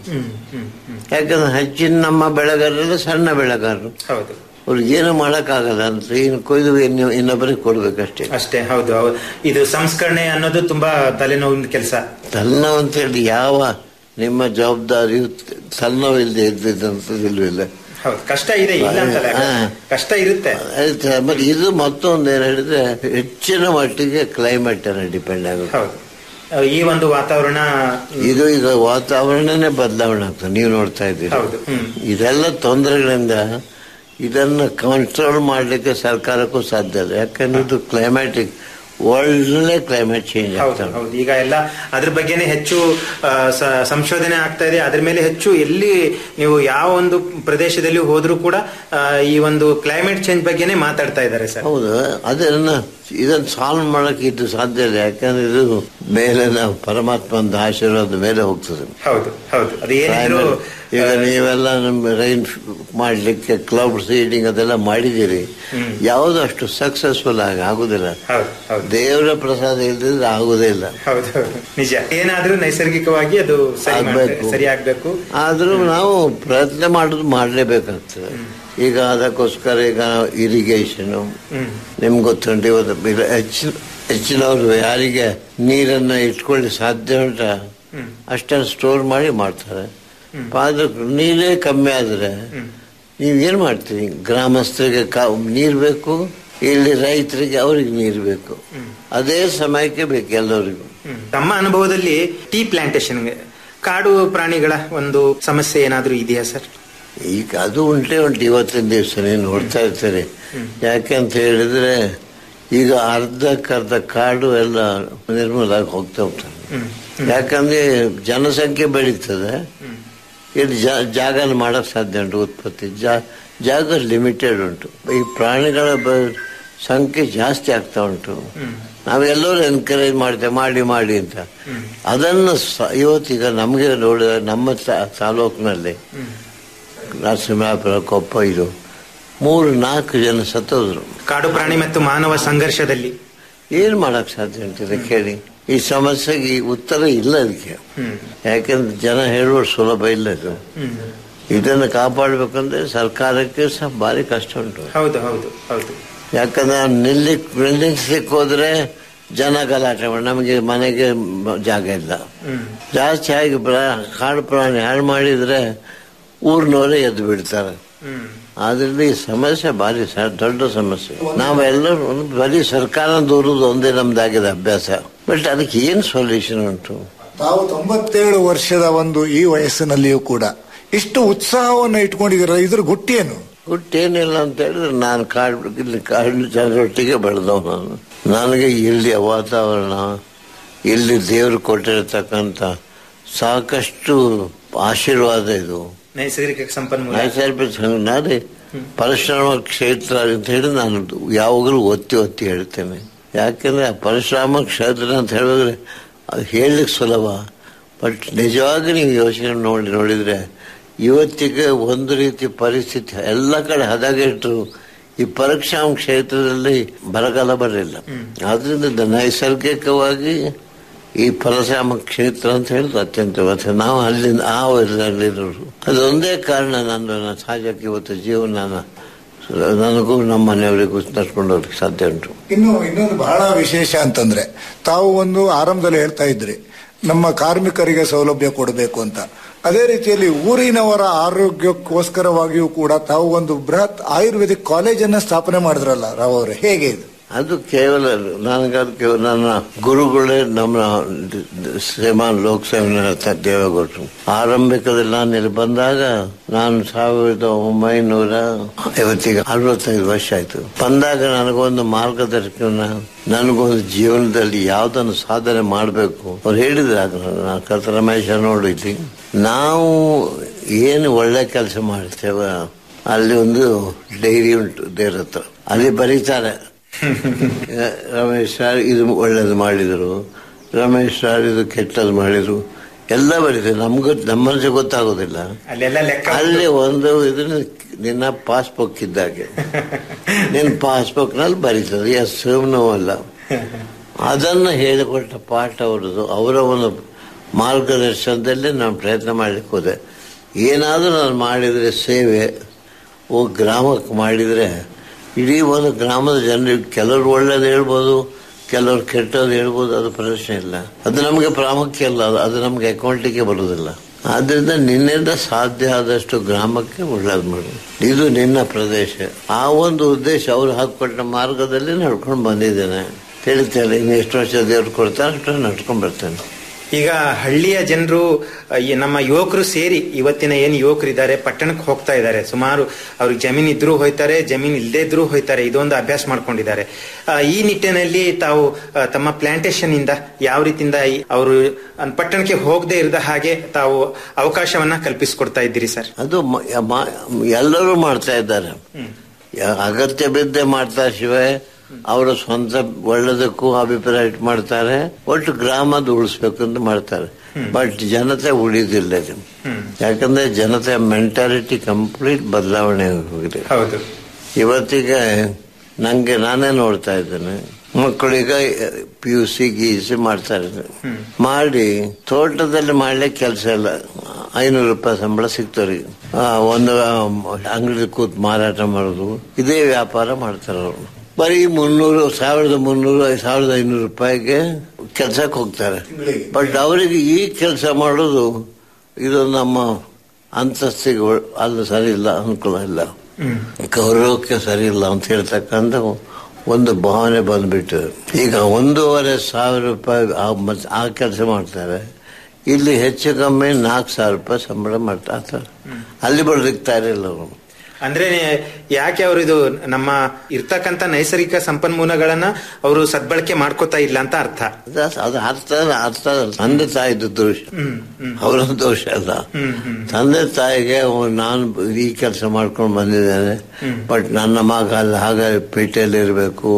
ಯಾಕಂದ್ರೆ ಹೆಚ್ಚಿನ ನಮ್ಮ ಬೆಳೆಗಾರರೆಲ್ಲ ಸಣ್ಣ ಬೆಳೆಗಾರರು ಹೌದು ಅವ್ರಿಗೆ ಏನು ಮಾಡಕ್ಕಾಗಲ್ಲ ಅಂತ ಇನ್ನು ಕೊಯ್ದು ಇನ್ನು ಇನ್ನೊಬ್ಬರಿಗೆ ಕೊಡ್ಬೇಕಷ್ಟೇ ಅಷ್ಟೇ ಹೌದು ಹೌದು. ಇದು ಸಂಸ್ಕರಣೆ ಅನ್ನೋದು ತುಂಬಾ ತಲೆನೋವಿನ ಕೆಲಸ ತಲೆನೋವು ಅಂತ ಹೇಳಿ ಯಾವ ನಿಮ್ಮ ಜವಾಬ್ದಾರಿಯು ತಲೆನೋವು ಇಲ್ಲದೆ ಇದ್ದಿದ್ದಂಥದ್ದು ಇಲ್ಲ ಹೌದು ಕಷ್ಟ ಇದೆ ಇಲ್ಲ ಅಂತಲ್ಲ ಹಾ. ಕಷ್ಟ ಇರುತ್ತೆ ಆಯ್ತಾ ಮತ್ತೆ ಇದು ಮತ್ತೊಂದು ಏನು ಹೇಳಿದ್ರೆ ಹೆಚ್ಚಿನ ಮಟ್ಟಿಗೆ ಕ್ಲೈಮೇಟ್ ಅನ್ನ ಡಿಪೆಂಡ್ ಆಗುತ್ತೆ ಹೌದು ಆ, ಈ ಒಂದು ವಾತಾವರಣ ಇದು ಈಗ ವಾತಾವರಣನೇ ಬದಲಾವಣೆ ಆಗ್ತದೆ ನೀವು ನೋಡ್ತಾ ಇದ್ದೀರಿ ಹೌದು ಹ್ಮ್ ಇದೆಲ್ಲ ತೊಂದರೆಗಳಿಂದ ಇದನ್ನು ಕಂಟ್ರೋಲ್ ಮಾಡಲಿಕ್ಕೆ ಸರ್ಕಾರಕ್ಕೂ ಸಾಧ್ಯ ಇಲ್ಲ ಯಾಕಂದ್ರೆ ಇದು ಕ್ಲೈಮ್ಯಾಟಿಕ್ ಒಳ್ಳೆ ಕ್ಲೈಮೇಟ್ ಚೇಂಜ್ ಹೌದು ಆಗ್ತದೆ ಹೌದು ಈಗ ಎಲ್ಲ ಅದ್ರ ಬಗ್ಗೆನೇ ಹೆಚ್ಚು ಆ, ಸ- ಸಂಶೋಧನೆ ಆಗ್ತಾ ಇದೆ ಅದ್ರ ಮೇಲೆ ಹೆಚ್ಚು ಎಲ್ಲಿ ನೀವು ಯಾವ ಒಂದು ಪ್ರದೇಶದಲ್ಲಿ ಹೋದ್ರೂ ಕೂಡ ಆ, ಈ ಒಂದು ಕ್ಲೈಮೇಟ್ ಚೇಂಜ್ ಬಗ್ಗೆನೇ ಮಾತಾಡ್ತಾ ಇದ್ದಾರೆ ಸರ್ ಹೌದು ಅದನ್ನ ಇದನ್ನ ಸಾಲ್ವ್ ಮಾಡಕ್ಕೆ ಇದು ಸಾಧ್ಯ ಇಲ್ಲ ಯಾಕಂದ್ರೆ ಇದು ಮೇಲೆ ನಾವು ಪರಮಾತ್ಮನ ಆಶೀರ್ವಾದ ಮೇಲೆ ಹೋಗ್ತದೆ ಹೌದು ಹೌದು ಅದು ಏನಿದ್ರು ಈಗ ನೀವೆಲ್ಲ ನಮ್ಮ ರೈನ್ ಮಾಡ್ಲಿಕ್ಕೆ ಕ್ಲೌಡ್ ಸೀಡಿಂಗ್ ಅದೆಲ್ಲ ಮಾಡಿದ್ದೀರಿ ಯಾವುದು ಅಷ್ಟು ಸಕ್ಸಸ್ಫುಲ್ ಆಗಿ ಆಗುದಿಲ್ಲ ಹೌದು ಹೌದು ದೇವರ ಪ್ರಸಾದ ಇಲ್ದಿದ್ರೆ ಆಗುದೇ ಇಲ್ಲ ಹೌದು ಹೌದು ನಿಜ ಏನಾದ್ರೂ ನೈಸರ್ಗಿಕವಾಗಿ ಅದು ಸರಿ ಮಾಡ್ಬೇಕು ಆಗ್ಬೇಕು. ಸರಿ ಆಗ್ಬೇಕು ಆದ್ರೂ ನಾವು ಪ್ರಯತ್ನ ಮಾಡೋದು ಮಾಡಲೇಬೇಕಾಗ್ತದೆ ಈಗ ಅದಕ್ಕೋಸ್ಕರ ಈಗ ಇರಿಗೇಷನ್ ಹ್ಮ್ ನಿಮ್ಗೆ ಗೊತ್ತುಂಟು ಇವತ್ತು ಬಿಲ- ಹೆಚ್ಚಿನ ಹೆಚ್ಚಿನವರು ಯಾರಿಗೆ ನೀರನ್ನ ಇಟ್ಕೊಳ್ಳಿ ಸಾಧ್ಯ ಉಂಟ ಅಷ್ಟನ್ನು ಸ್ಟೋರ್ ಮಾಡಿ ಮಾಡ್ತಾರೆ ಆದ್ರೆ ನೀರೇ ಕಮ್ಮಿ ಆದ್ರೆ ನೀವು ಏನ್ ಮಾಡ್ತೀರಿ ಗ್ರಾಮಸ್ಥರಿಗೆ ಕಾ- ನೀರ್ ಬೇಕು ಇಲ್ಲಿ ರೈತರಿಗೆ ಅವ್ರಿಗೆ ನೀರು ಬೇಕು ಅದೇ ಸಮಯಕ್ಕೆ ಬೇಕು ಎಲ್ಲರಿಗೂ ಹ್ಮ್. ತಮ್ಮ ಅನುಭವದಲ್ಲಿ ಟೀ ಪ್ಲಾಂಟೇಶನ್ ಕಾಡು ಪ್ರಾಣಿಗಳ ಒಂದು ಸಮಸ್ಯೆ ಏನಾದ್ರೂ ಇದೆಯಾ ಸರ್ ಈಗ ಅದು ಉಂಟೆ ಉಂಟು ಇವತ್ತಿನ ದಿವಸ ನೀವು ನೋಡ್ತಾ ಇರ್ತೀರಿ ಯಾಕೆ ಅಂತ ಹೇಳಿದ್ರೆ ಈಗ ಅರ್ಧಕ್ಕರ್ಧ ಕಾಡು ಎಲ್ಲ ನಿರ್ಮೂಲ ಆಗಿ ಹೋಗ್ತಾ ಹೋಗ್ತದೆ ಯಾಕಂದ್ರೆ ಜನಸಂಖ್ಯೆ ಬೆಳೀತದೆ ಇಲ್ಲಿ ಜಾ- ಜಾಗನ ಮಾಡಕ್ ಸಾಧ್ಯ ಉಂಟು ಉತ್ಪತ್ತಿ ಜಾ- ಜಾಗ ಲಿಮಿಟೆಡ್ ಉಂಟು ಈ ಪ್ರಾಣಿಗಳ ಬ- ಸಂಖ್ಯೆ ಜಾಸ್ತಿ ಆಗ್ತಾ ಉಂಟು ನಾವೆಲ್ಲರೂ ಎನ್ಕರೇಜ್ ಮಾಡ್ತೇವೆ ಮಾಡಿ ಮಾಡಿ ಅಂತ ಅದನ್ನು ಸ- ಇವತ್ತೀಗ ನಮಗೆ ನೋಡಿದ ನಮ್ಮ ತಾ- ತಾಲೂಕಿನಲ್ಲಿ ನರಸಿಂಹಪುರ ಕೊಪ್ಪ ಇದು ಮೂರು ನಾಲ್ಕು ಜನ ಸತ್ತೋದ್ರು ಕಾಡು ಪ್ರಾಣಿ ಮತ್ತು ಮಾನವ ಸಂಘರ್ಷದಲ್ಲಿ ಏನ್ ಮಾಡಕ್ ಸಾಧ್ಯ ಉಂಟಿದೆ ಕೇಳಿ ಈ ಸಮಸ್ಯೆಗೆ ಉತ್ತರ ಇಲ್ಲ ಅದಕ್ಕೆ ಯಾಕಂದ್ರೆ ಜನ ಹೇಳುವ ಸುಲಭ ಇಲ್ಲ ಇದು ಇದನ್ನು ಕಾಪಾಡಬೇಕಂದ್ರೆ ಸರ್ಕಾರಕ್ಕೆ ಸಹ ಭಾರಿ ಕಷ್ಟ ಉಂಟು ಹೌದು ಹೌದು ಹೌದು ಯಾಕಂದ್ರೆ ನಿಲ್ಲಿ ನಿಲ್ಲಿಸ್ಲಿಕ್ಕೆ ಹೋದ್ರೆ ಜನ ಗಲಾಟೆ ಮಾಡಿ ನಮಗೆ ಮನೆಗೆ ಮ- ಜಾಗ ಇಲ್ಲ ಜಾಸ್ತಿ ಆಗಿ ಪ್ರಾ- ಕಾಡು ಪ್ರಾಣಿ ಹಾಳು ಮಾಡಿದ್ರೆ ಊರಿನವರೇ ಎದ್ದು ಬಿಡ್ತಾರೆ ಆದ್ರಿಂದ ಈ ಸಮಸ್ಯೆ ಭಾರಿ ಸ- ದೊಡ್ಡ ಸಮಸ್ಯೆ ನಾವೆಲ್ಲರೂ ಒಂದು ಬರೀ ಸರ್ಕಾರ ದೂರದ್ದು ಒಂದೇ ನಮ್ದಾಗಿದೆ ಅಭ್ಯಾಸ ಬಟ್ ಅದಕ್ಕೆ ಏನ್ ಸೊಲ್ಯೂಷನ್ ಉಂಟು ತಾವು ತೊಂಬತ್ತೇಳು ವರ್ಷದ ಒಂದು ಈ ವಯಸ್ಸಿನಲ್ಲಿಯೂ ಕೂಡ ಇಷ್ಟು ಉತ್ಸಾಹವನ್ನು ಇಟ್ಕೊಂಡಿದ್ದೀರ ಇದ್ರ ಗುಟ್ಟೇನು ಹುಟ್ಟೇನಿಲ್ಲ ಅಂತ ಹೇಳಿದ್ರೆ ನಾನು ಕಾಡು ಇಲ್ಲಿ ಕಾಡು ಜನರೊಟ್ಟಿಗೆ ಬೆಳೆದವ ನಾನು ನನಗೆ ಇಲ್ಲಿಯ ವಾತಾವರಣ ಇಲ್ಲಿ ದೇವರು ಕೊಟ್ಟಿರತಕ್ಕಂಥ ಸಾಕಷ್ಟು ಆಶೀರ್ವಾದ ಇದು ನೈಸರ್ಗಿಕ ಸಂಪನ್ಮೂಲ ನೈಸರ್ಗಿಕ ಸಂಘ- ನಾನೇ ಪರಿಶ್ರಮ ಕ್ಷೇತ್ರ ಅಂತ ಹೇಳಿ ನಾನು ಯಾವಾಗಲೂ ಒತ್ತಿ ಒತ್ತಿ ಹೇಳ್ತೇನೆ ಯಾಕೆಂದ್ರೆ ಆ ಪರಿಶ್ರಮ ಕ್ಷೇತ್ರ ಅಂತ ಹೇಳಿದ್ರೆ ಅದು ಹೇಳಲಿಕ್ಕೆ ಸುಲಭ ಬಟ್ ನಿಜವಾಗಿ ನೀವು ಯೋಚನೆ ನೋಡಿ ನೋಡಿದ್ರೆ ಇವತ್ತಿಗೆ ಒಂದು ರೀತಿ ಪರಿಸ್ಥಿತಿ ಎಲ್ಲ ಕಡೆ ಹದಗೆಟ್ಟು ಈ ಪರೀಕ್ಷಾ ಕ್ಷೇತ್ರದಲ್ಲಿ ಬರಗಾಲ ಬರಲಿಲ್ಲ ಆದ್ರಿಂದ ನೈಸರ್ಗಿಕವಾಗಿ ಈ ಪರಶಾಮ ಕ್ಷೇತ್ರ ಅಂತ ಹೇಳಿದ್ರೆ ಅತ್ಯಂತ ಇವತ್ತು ನಾವು ಅಲ್ಲಿಂದ ಆ ವಯಸ್ಸಲ್ಲಿರೋರು ಅದೊಂದೇ ಕಾರಣ ನಾನು ನನ್ನ ಸಹಜಕ್ಕೆ ಇವತ್ತು ಜೀವನ ನನಗೂ ನಮ್ಮ ಮನೆಯವರಿಗೂ ನಡ್ಕೊಂಡು ಹೋಗ್ಲಿಕ್ಕೆ ಸಾಧ್ಯ ಉಂಟು ಇನ್ನು ಇನ್ನೊಂದು ಬಹಳ ವಿಶೇಷ ಅಂತಂದ್ರೆ ತಾವು ಒಂದು ಆರಂಭದಲ್ಲಿ ಹೇಳ್ತಾ ಇದ್ರಿ ನಮ್ಮ ಕಾರ್ಮಿಕರಿಗೆ ಸೌಲಭ್ಯ ಕೊಡಬೇಕು ಅಂತ ಅದೇ ರೀತಿಯಲ್ಲಿ ಊರಿನವರ ಆರೋಗ್ಯಕ್ಕೋಸ್ಕರವಾಗಿಯೂ ಕೂಡ ತಾವು ಒಂದು ಬೃಹತ್ ಆಯುರ್ವೇದಿಕ್ ಕಾಲೇಜನ್ನ ಸ್ಥಾಪನೆ ಮಾಡಿದ್ರಲ್ಲ ರಾವ್ ಅವರೇ ಹೇಗೆ ಇದು ಅದು ಕೇವಲ ನನಗದಕ್ಕೆ ನನ್ನ ಗುರುಗಳೇ ನಮ್ಮ ಶ್ರೀಮಾನ್ ಲೋಕಸೇವನ ದೇವೇಗೌಡರು ಆರಂಭಿಕದಲ್ಲಿ ನಾನು ಇಲ್ಲಿ ಬಂದಾಗ ನಾನು ಸಾವಿರದ ಒಂಬೈನೂರ ಐವತ್ತಿಗೆ ಅರವತ್ತೈದು ವರ್ಷ ಆಯ್ತು ಬಂದಾಗ ನನಗೊಂದು ಮಾರ್ಗದರ್ಶನ ನನಗೊಂದು ಜೀವನದಲ್ಲಿ ಯಾವ್ದನ್ನು ಸಾಧನೆ ಮಾಡಬೇಕು ಅವ್ರು ಹೇಳಿದ್ರು ಆಗ ನಾನು ಕಥ ರಮೇಶ ನೋಡಿದ್ವಿ ನಾವು ಏನು ಒಳ್ಳೆ ಕೆಲಸ ಮಾಡ್ತೇವೆ ಅಲ್ಲಿ ಒಂದು ಡೈರಿ ಉಂಟು ದೇವ್ರ ಹತ್ರ ಅಲ್ಲಿ ಬರೀತಾರೆ ರಮೇಶ್ ಸರ್ ಇದು ಒಳ್ಳೇದು ಮಾಡಿದರು ರಮೇಶ್ ಸರ್ ಇದು ಕೆಟ್ಟದ್ದು ಮಾಡಿದ್ರು ಎಲ್ಲ ಬರೀತಾರೆ ನಮ್ಗೆ ನಮ್ಮ ಮನಸ್ಸಿಗೆ ಗೊತ್ತಾಗೋದಿಲ್ಲ ಅಲ್ಲೆಲ್ಲ ಲೆಕ್ಕ ಅಲ್ಲಿ ಒಂದು ಇದನ್ನ ನಿನ್ನ ಪಾಸ್ಬುಕ್ ಇದ್ದಾಗೆ ನಿನ್ನ ಪಾಸ್ಬುಕ್ ನಲ್ಲಿ ಬರೀತದೆ ಎಸ್ ನೋ ಅಲ್ಲ ಅದನ್ನು ಹೇಳಿಕೊಟ್ಟ ಪಾಠ ಅವರದು ಅವರ ಒಂದು ಮಾರ್ಗದರ್ಶನದಲ್ಲಿ ನಾನು ಪ್ರಯತ್ನ ಮಾಡ್ಲಿಕ್ಕೆ ಹೋದೆ ಏನಾದರೂ ನಾನು ಮಾಡಿದರೆ ಸೇವೆ ಓ ಗ್ರಾಮಕ್ಕೆ ಮಾಡಿದರೆ ಇಡೀ ಒಂದು ಗ್ರಾಮದ ಜನರಿಗೆ ಕೆಲವರು ಒಳ್ಳೇದು ಹೇಳ್ಬೋದು ಕೆಲವರು ಕೆಟ್ಟದ್ದು ಹೇಳ್ಬೋದು ಅದು ಪ್ರಶ್ನೆ ಇಲ್ಲ ಅದು ನಮಗೆ ಪ್ರಾಮುಖ್ಯ ಇಲ್ಲ ಅದು- ಅದು ನಮಗೆ ಅಕೌಂಟಿಗೆ ಬರುವುದಿಲ್ಲ ಆದ್ರಿಂದ ನಿನ್ನಿಂದ ಸಾಧ್ಯ ಆದಷ್ಟು ಗ್ರಾಮಕ್ಕೆ ಒಳ್ಳೇದು ಮಾಡು ಇದು ನಿನ್ನ ಪ್ರದೇಶ ಆ ಒಂದು ಉದ್ದೇಶ ಅವ್ರು ಹಾಕೊಟ್ಟ ಮಾರ್ಗದಲ್ಲಿ ನಡ್ಕೊಂಡು ಬಂದಿದ್ದೇನೆ ತಿಳಿತೇನೆ ಇನ್ನು ಎಷ್ಟು ವರ್ಷ ದೇವ್ರು ಕೊಡ್ತಾರೆ ಅಷ್ಟು ನಡ್ಕೊಂಡು ಬರ್ತೇನೆ ಈಗ ಹಳ್ಳಿಯ ಜನರು ಈ ನಮ್ಮ ಯುವಕರು ಸೇರಿ ಇವತ್ತಿನ ಏನು ಯುವಕರು ಇದ್ದಾರೆ ಪಟ್ಟಣಕ್ಕೆ ಹೋಗ್ತಾ ಇದ್ದಾರೆ ಸುಮಾರು ಅವ್ರಿಗೆ ಜಮೀನ್ ಇದ್ರೂ ಹೋಯ್ತಾರೆ ಜಮೀನ್ ಇಲ್ಲದೇ ಇದ್ರೂ ಹೋಯ್ತಾರೆ ಇದೊಂದು ಅಭ್ಯಾಸ ಮಾಡ್ಕೊಂಡಿದ್ದಾರೆ ಆ, ಈ ನಿಟ್ಟಿನಲ್ಲಿ ತಾವು ಆ, ತಮ್ಮ ಪ್ಲಾಂಟೇಶನ್ ಇಂದ ಯಾವ ರೀತಿಯಿಂದ ಈ- ಅವರು ಅನ್- ಪಟ್ಟಣಕ್ಕೆ ಹೋಗದೆ ಇರದ ಹಾಗೆ ತಾವು ಅವಕಾಶವನ್ನ ಕಲ್ಪಿಸಿಕೊಡ್ತಾ ಇದ್ದೀರಿ ಸರ್ ಅದು ಮ- ಯ- ಮಾ- ಎಲ್ಲರೂ ಮಾಡ್ತಾ ಇದ್ದಾರೆ ಯ- ಅಗತ್ಯ ಬಿದ್ದೆ ಮಾಡ್ತಾರೆ ಶಿವಾಯ ಅವರ ಸ್ವಂತ ಒಳ್ಳೆದಕ್ಕೂ ಅಭಿಪ್ರಾಯ ಇಟ್ಟು ಮಾಡ್ತಾರೆ ಒಟ್ಟು ಗ್ರಾಮದ ಉಳಿಸ್ಬೇಕು ಅಂತ ಮಾಡ್ತಾರೆ ಬಟ್ ಜನತೆ ಉಳಿದಿಲ್ಲ ಇದು ಯಾಕಂದ್ರೆ ಜನತೆ ಮೆಂಟಾಲಿಟಿ ಕಂಪ್ಲೀಟ್ ಬದಲಾವಣೆ ಹೋಗಿದೆ ಹೌದು ಇವತ್ತಿಗೆ ನಂಗೆ ನಾನೇ ನೋಡ್ತಾ ಇದ್ದೇನೆ ಮಕ್ಕಳಿಗೆ ಪಿ ಯು ಸಿ ಗಿ ಸಿ ಮಾಡ್ತಾರೆ ಮಾಡಿ ತೋಟದಲ್ಲಿ ಮಾಡ್ಲಿಕ್ಕೆ ಕೆಲಸ ಇಲ್ಲ ಐನೂರು ರೂಪಾಯಿ ಸಂಬಳ ಸಿಗ್ತವ್ರಿಗೆ ಆ, ಒಂದು ಅಂಗಡಿ ಕೂತ್ ಮಾರಾಟ ಮಾಡೋದು ಇದೇ ವ್ಯಾಪಾರ ಮಾಡ್ತಾರೆ ಅವರು ಬರೀ ಮುನ್ನೂರು ಸಾವಿರದ ಮುನ್ನೂರು ಸಾವಿರದ ಐನೂರು ರೂಪಾಯಿಗೆ ಕೆಲ್ಸಕ್ಕೆ ಹೋಗ್ತಾರೆ ಬಟ್ ಅವರಿಗೆ ಈ ಕೆಲಸ ಮಾಡೋದು ಇದು ನಮ್ಮ ಅಂತಸ್ತಿಗೆ ಒಳ್- ಅಲ್ಲ ಸರಿ ಇಲ್ಲ ಅನುಕೂಲ ಇಲ್ಲ ಗೌರವಕ್ಕೆ ಸರಿ ಇಲ್ಲ ಅಂತ ಹೇಳ್ತಕ್ಕಂಥ ಒಂದು ಭಾವನೆ ಬಂದ್ಬಿಟ್ಟು ಈಗ ಒಂದೂವರೆ ಸಾವಿರ ರೂಪಾಯಿ ಆ ಮತ್- ಆ ಕೆಲಸ ಮಾಡ್ತಾರೆ ಇಲ್ಲಿ ಹೆಚ್ಚು ಕಮ್ಮಿ ನಾಲ್ಕು ಸಾವಿರ ರೂಪಾಯಿ ಸಂಬಳ ಮಾಡ್ತಾರೆ ಅಲ್ಲಿ ಬದುಕ್ತಾ ಇರಲಿಲ್ಲ ಅವರು ಅಂದ್ರೆ ಯಾಕೆ ಅವರು ಇದು ನಮ್ಮ ಇರ್ತಕ್ಕಂತ ನೈಸರ್ಗಿಕ ಸಂಪನ್ಮೂಲಗಳನ್ನ ಅವರು ಸದ್ಬಳಕೆ ಮಾಡ್ಕೋತಾ ಇಲ್ಲ ಅಂತ ಅರ್ಥ ಅದು ಅರ್ಥ ಅರ್ಥ ತಂದೆ ತಾಯಿದು ದೋಷ ಅವರ ದೋಷ ಅಲ್ಲ ತಂದೆ ತಾಯಿಗೆ ಅವ್ನು ನಾನು ಈ ಕೆಲಸ ಮಾಡ್ಕೊಂಡು ಬಂದಿದ್ದೇನೆ ಬಟ್ ನನ್ನ ಮಗ ಅಲ್ಲಿ ಹಾಗೆ ಪೇಟೆಯಲ್ಲಿ ಇರಬೇಕು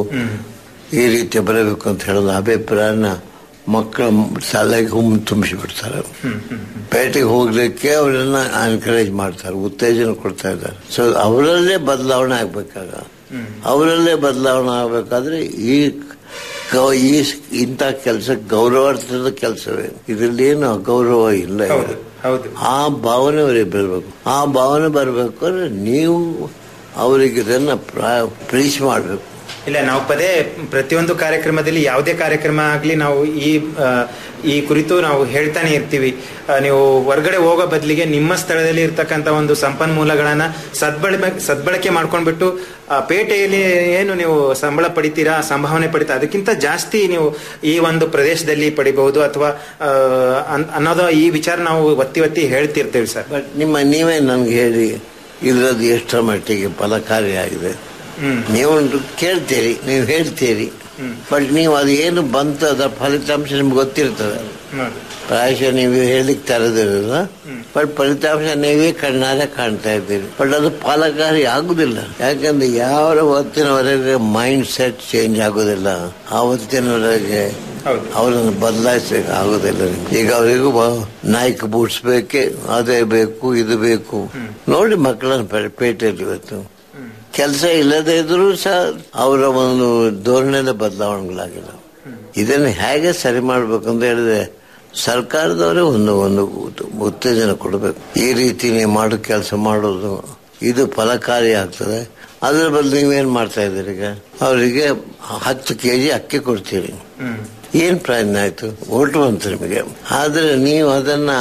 ಈ ರೀತಿ ಬರಬೇಕು ಅಂತ ಹೇಳೋದು ಅಭಿಪ್ರಾಯನ ಮಕ್ಕಳ ತಲೆಗೆ ಹುಮ್ಮು ತುಂಬಿಸಿಬಿಡ್ತಾರೆ ಪೇಟೆಗೆ ಹೋಗ್ಲಿಕ್ಕೆ ಅವರನ್ನ ಎನ್ಕರೇಜ್ ಮಾಡ್ತಾರೆ ಉತ್ತೇಜನ ಕೊಡ್ತಾ ಇದ್ದಾರೆ ಸೊ ಅವರಲ್ಲೇ ಬದಲಾವಣೆ ಆಗ್ಬೇಕಾಗ ಅವರಲ್ಲೇ ಬದಲಾವಣೆ ಆಗ್ಬೇಕಾದ್ರೆ ಈ ಗೌ- ಈ ಇಂಥ ಕೆಲಸ ಗೌರವಾರ್ಥದ ಕೆಲಸವೇ ಇದರಲ್ಲಿ ಏನು ಅಗೌರವ ಇಲ್ಲ ಈಗ. ಹೌದು ಆ ಭಾವನೆ ಅವರಿಗೆ ಬರಬೇಕು ಆ ಭಾವನೆ ಬರಬೇಕು ಅಂದ್ರೆ ನೀವು ಅವರಿಗೆ ಇದನ್ನ ಪ್ರಾ- ಪ್ರೀಚ್ ಮಾಡಬೇಕು ಇಲ್ಲ ನಾವು ಪದೇ ಪ್ರತಿಯೊಂದು ಕಾರ್ಯಕ್ರಮದಲ್ಲಿ ಯಾವುದೇ ಕಾರ್ಯಕ್ರಮ ಆಗಲಿ ನಾವು ಈ ಆ, ಈ ಕುರಿತು ನಾವು ಹೇಳ್ತಾನೆ ಇರ್ತೀವಿ ಆ, ನೀವು ಹೊರಗಡೆ ಹೋಗೋ ಬದಲಿಗೆ ನಿಮ್ಮ ಸ್ಥಳದಲ್ಲಿ ಇರ್ತಕ್ಕಂಥ ಒಂದು ಸಂಪನ್ಮೂಲಗಳನ್ನ ಸದ್ಬಳ ಸದ್ಬಳಕೆ ಮಾಡ್ಕೊಂಡ್ಬಿಟ್ಟು ಆ, ಪೇಟೆಯಲ್ಲಿ ಏನು ನೀವು ಸಂಬಳ ಪಡಿತೀರಾ ಸಂಭಾವನೆ ಪಡಿತಾ ಅದಕ್ಕಿಂತ ಜಾಸ್ತಿ ನೀವು ಈ ಒಂದು ಪ್ರದೇಶದಲ್ಲಿ ಪಡಿಬಹುದು ಅಥವಾ ಆ, ಅನ್- ಅನ್ನೋದು ಈ ವಿಚಾರ ನಾವು ಒತ್ತಿ ಒತ್ತಿ ಹೇಳ್ತಿರ್ತೇವೆ ಸರ್ ಬಟ್ ನಿಮ್ಮ ನೀವೇ ನನ್ಗೆ ಹೇಳಿ ಇದ್ರದ್ದು ಎಷ್ಟರ ಮಟ್ಟಿಗೆ ಫಲಕಾರಿಯಾಗಿದೆ ನೀವು ಕೇಳ್ತೀರಿ ನೀವು ಹೇಳ್ತೀರಿ ಬಟ್ ನೀವು ಅದು ಏನು ಬಂತು ಅದರ ಫಲಿತಾಂಶ ನಿಮ್ಗೆ ಗೊತ್ತಿರ್ತದೆ ಪ್ರಾಯಶಃ ನೀವು ಹೇಳಿಕ್ ತರದಿರಲ್ಲ ಬಟ್ ಫಲಿತಾಂಶ ನೀವೇ ಕಣ್ಣಾರೆ ಕಾಣ್ತಾ ಇದ್ದೀರಿ ಬಟ್ ಅದು ಫಲಕಾರಿ ಆಗುದಿಲ್ಲ ಯಾಕಂದ್ರೆ ಯಾವ ಹೊತ್ತಿನವರೆಗೆ ಮೈಂಡ್ ಸೆಟ್ ಚೇಂಜ್ ಆಗುದಿಲ್ಲ ಆವತ್ತಿನವರೆಗೆ ಅವರನ್ನು ಬದಲಾಯಿಸಲಿಕ್ಕೆ ಆಗುದಿಲ್ಲ ಈಗ ಅವರಿಗೂ ಬ- ನಾಯ್ಕ್ ಬೂಟ್ಸ್ ಬೇಕೆ ಅದೇ ಬೇಕು ಇದು ಬೇಕು ನೋಡಿ ಮಕ್ಕಳನ್ನ ಪೇ- ಪೇಟೆಯಲ್ಲಿ ಇವತ್ತು ಕೆಲಸ ಇಲ್ಲದೆ ಇದ್ರೂ ಸಹ ಅವರ ಒಂದು ಧೋರಣೆಲ್ಲ ಬದಲಾವಣೆಗಳಾಗಿಲ್ಲ ಇದನ್ನು ಹೇಗೆ ಸರಿ ಮಾಡ್ಬೇಕು ಅಂತ ಹೇಳಿದ್ರೆ ಸರ್ಕಾರದವರೇ ಒಂದು ಒಂದು ಉತ್- ಉತ್ತೇಜನ ಕೊಡಬೇಕು ಈ ರೀತಿ ನೀವು ಮಾಡೋ ಕೆಲಸ ಮಾಡೋದು ಇದು ಫಲಕಾರಿ ಆಗ್ತದೆ ಅದ್ರ ಬದಲು ನೀವೇನ್ ಮಾಡ್ತಾ ಇದ್ದೀರಿ ಈಗ ಅವರಿಗೆ ಹತ್ತು ಕೆಜಿ ಅಕ್ಕಿ ಕೊಡ್ತೀರಿ ಏನ್ ಪ್ರಯತ್ನ ಆಯ್ತು ಓಟು ಬಂತು ನಿಮಗೆ ಆದ್ರೆ ನೀವು ಅದನ್ನ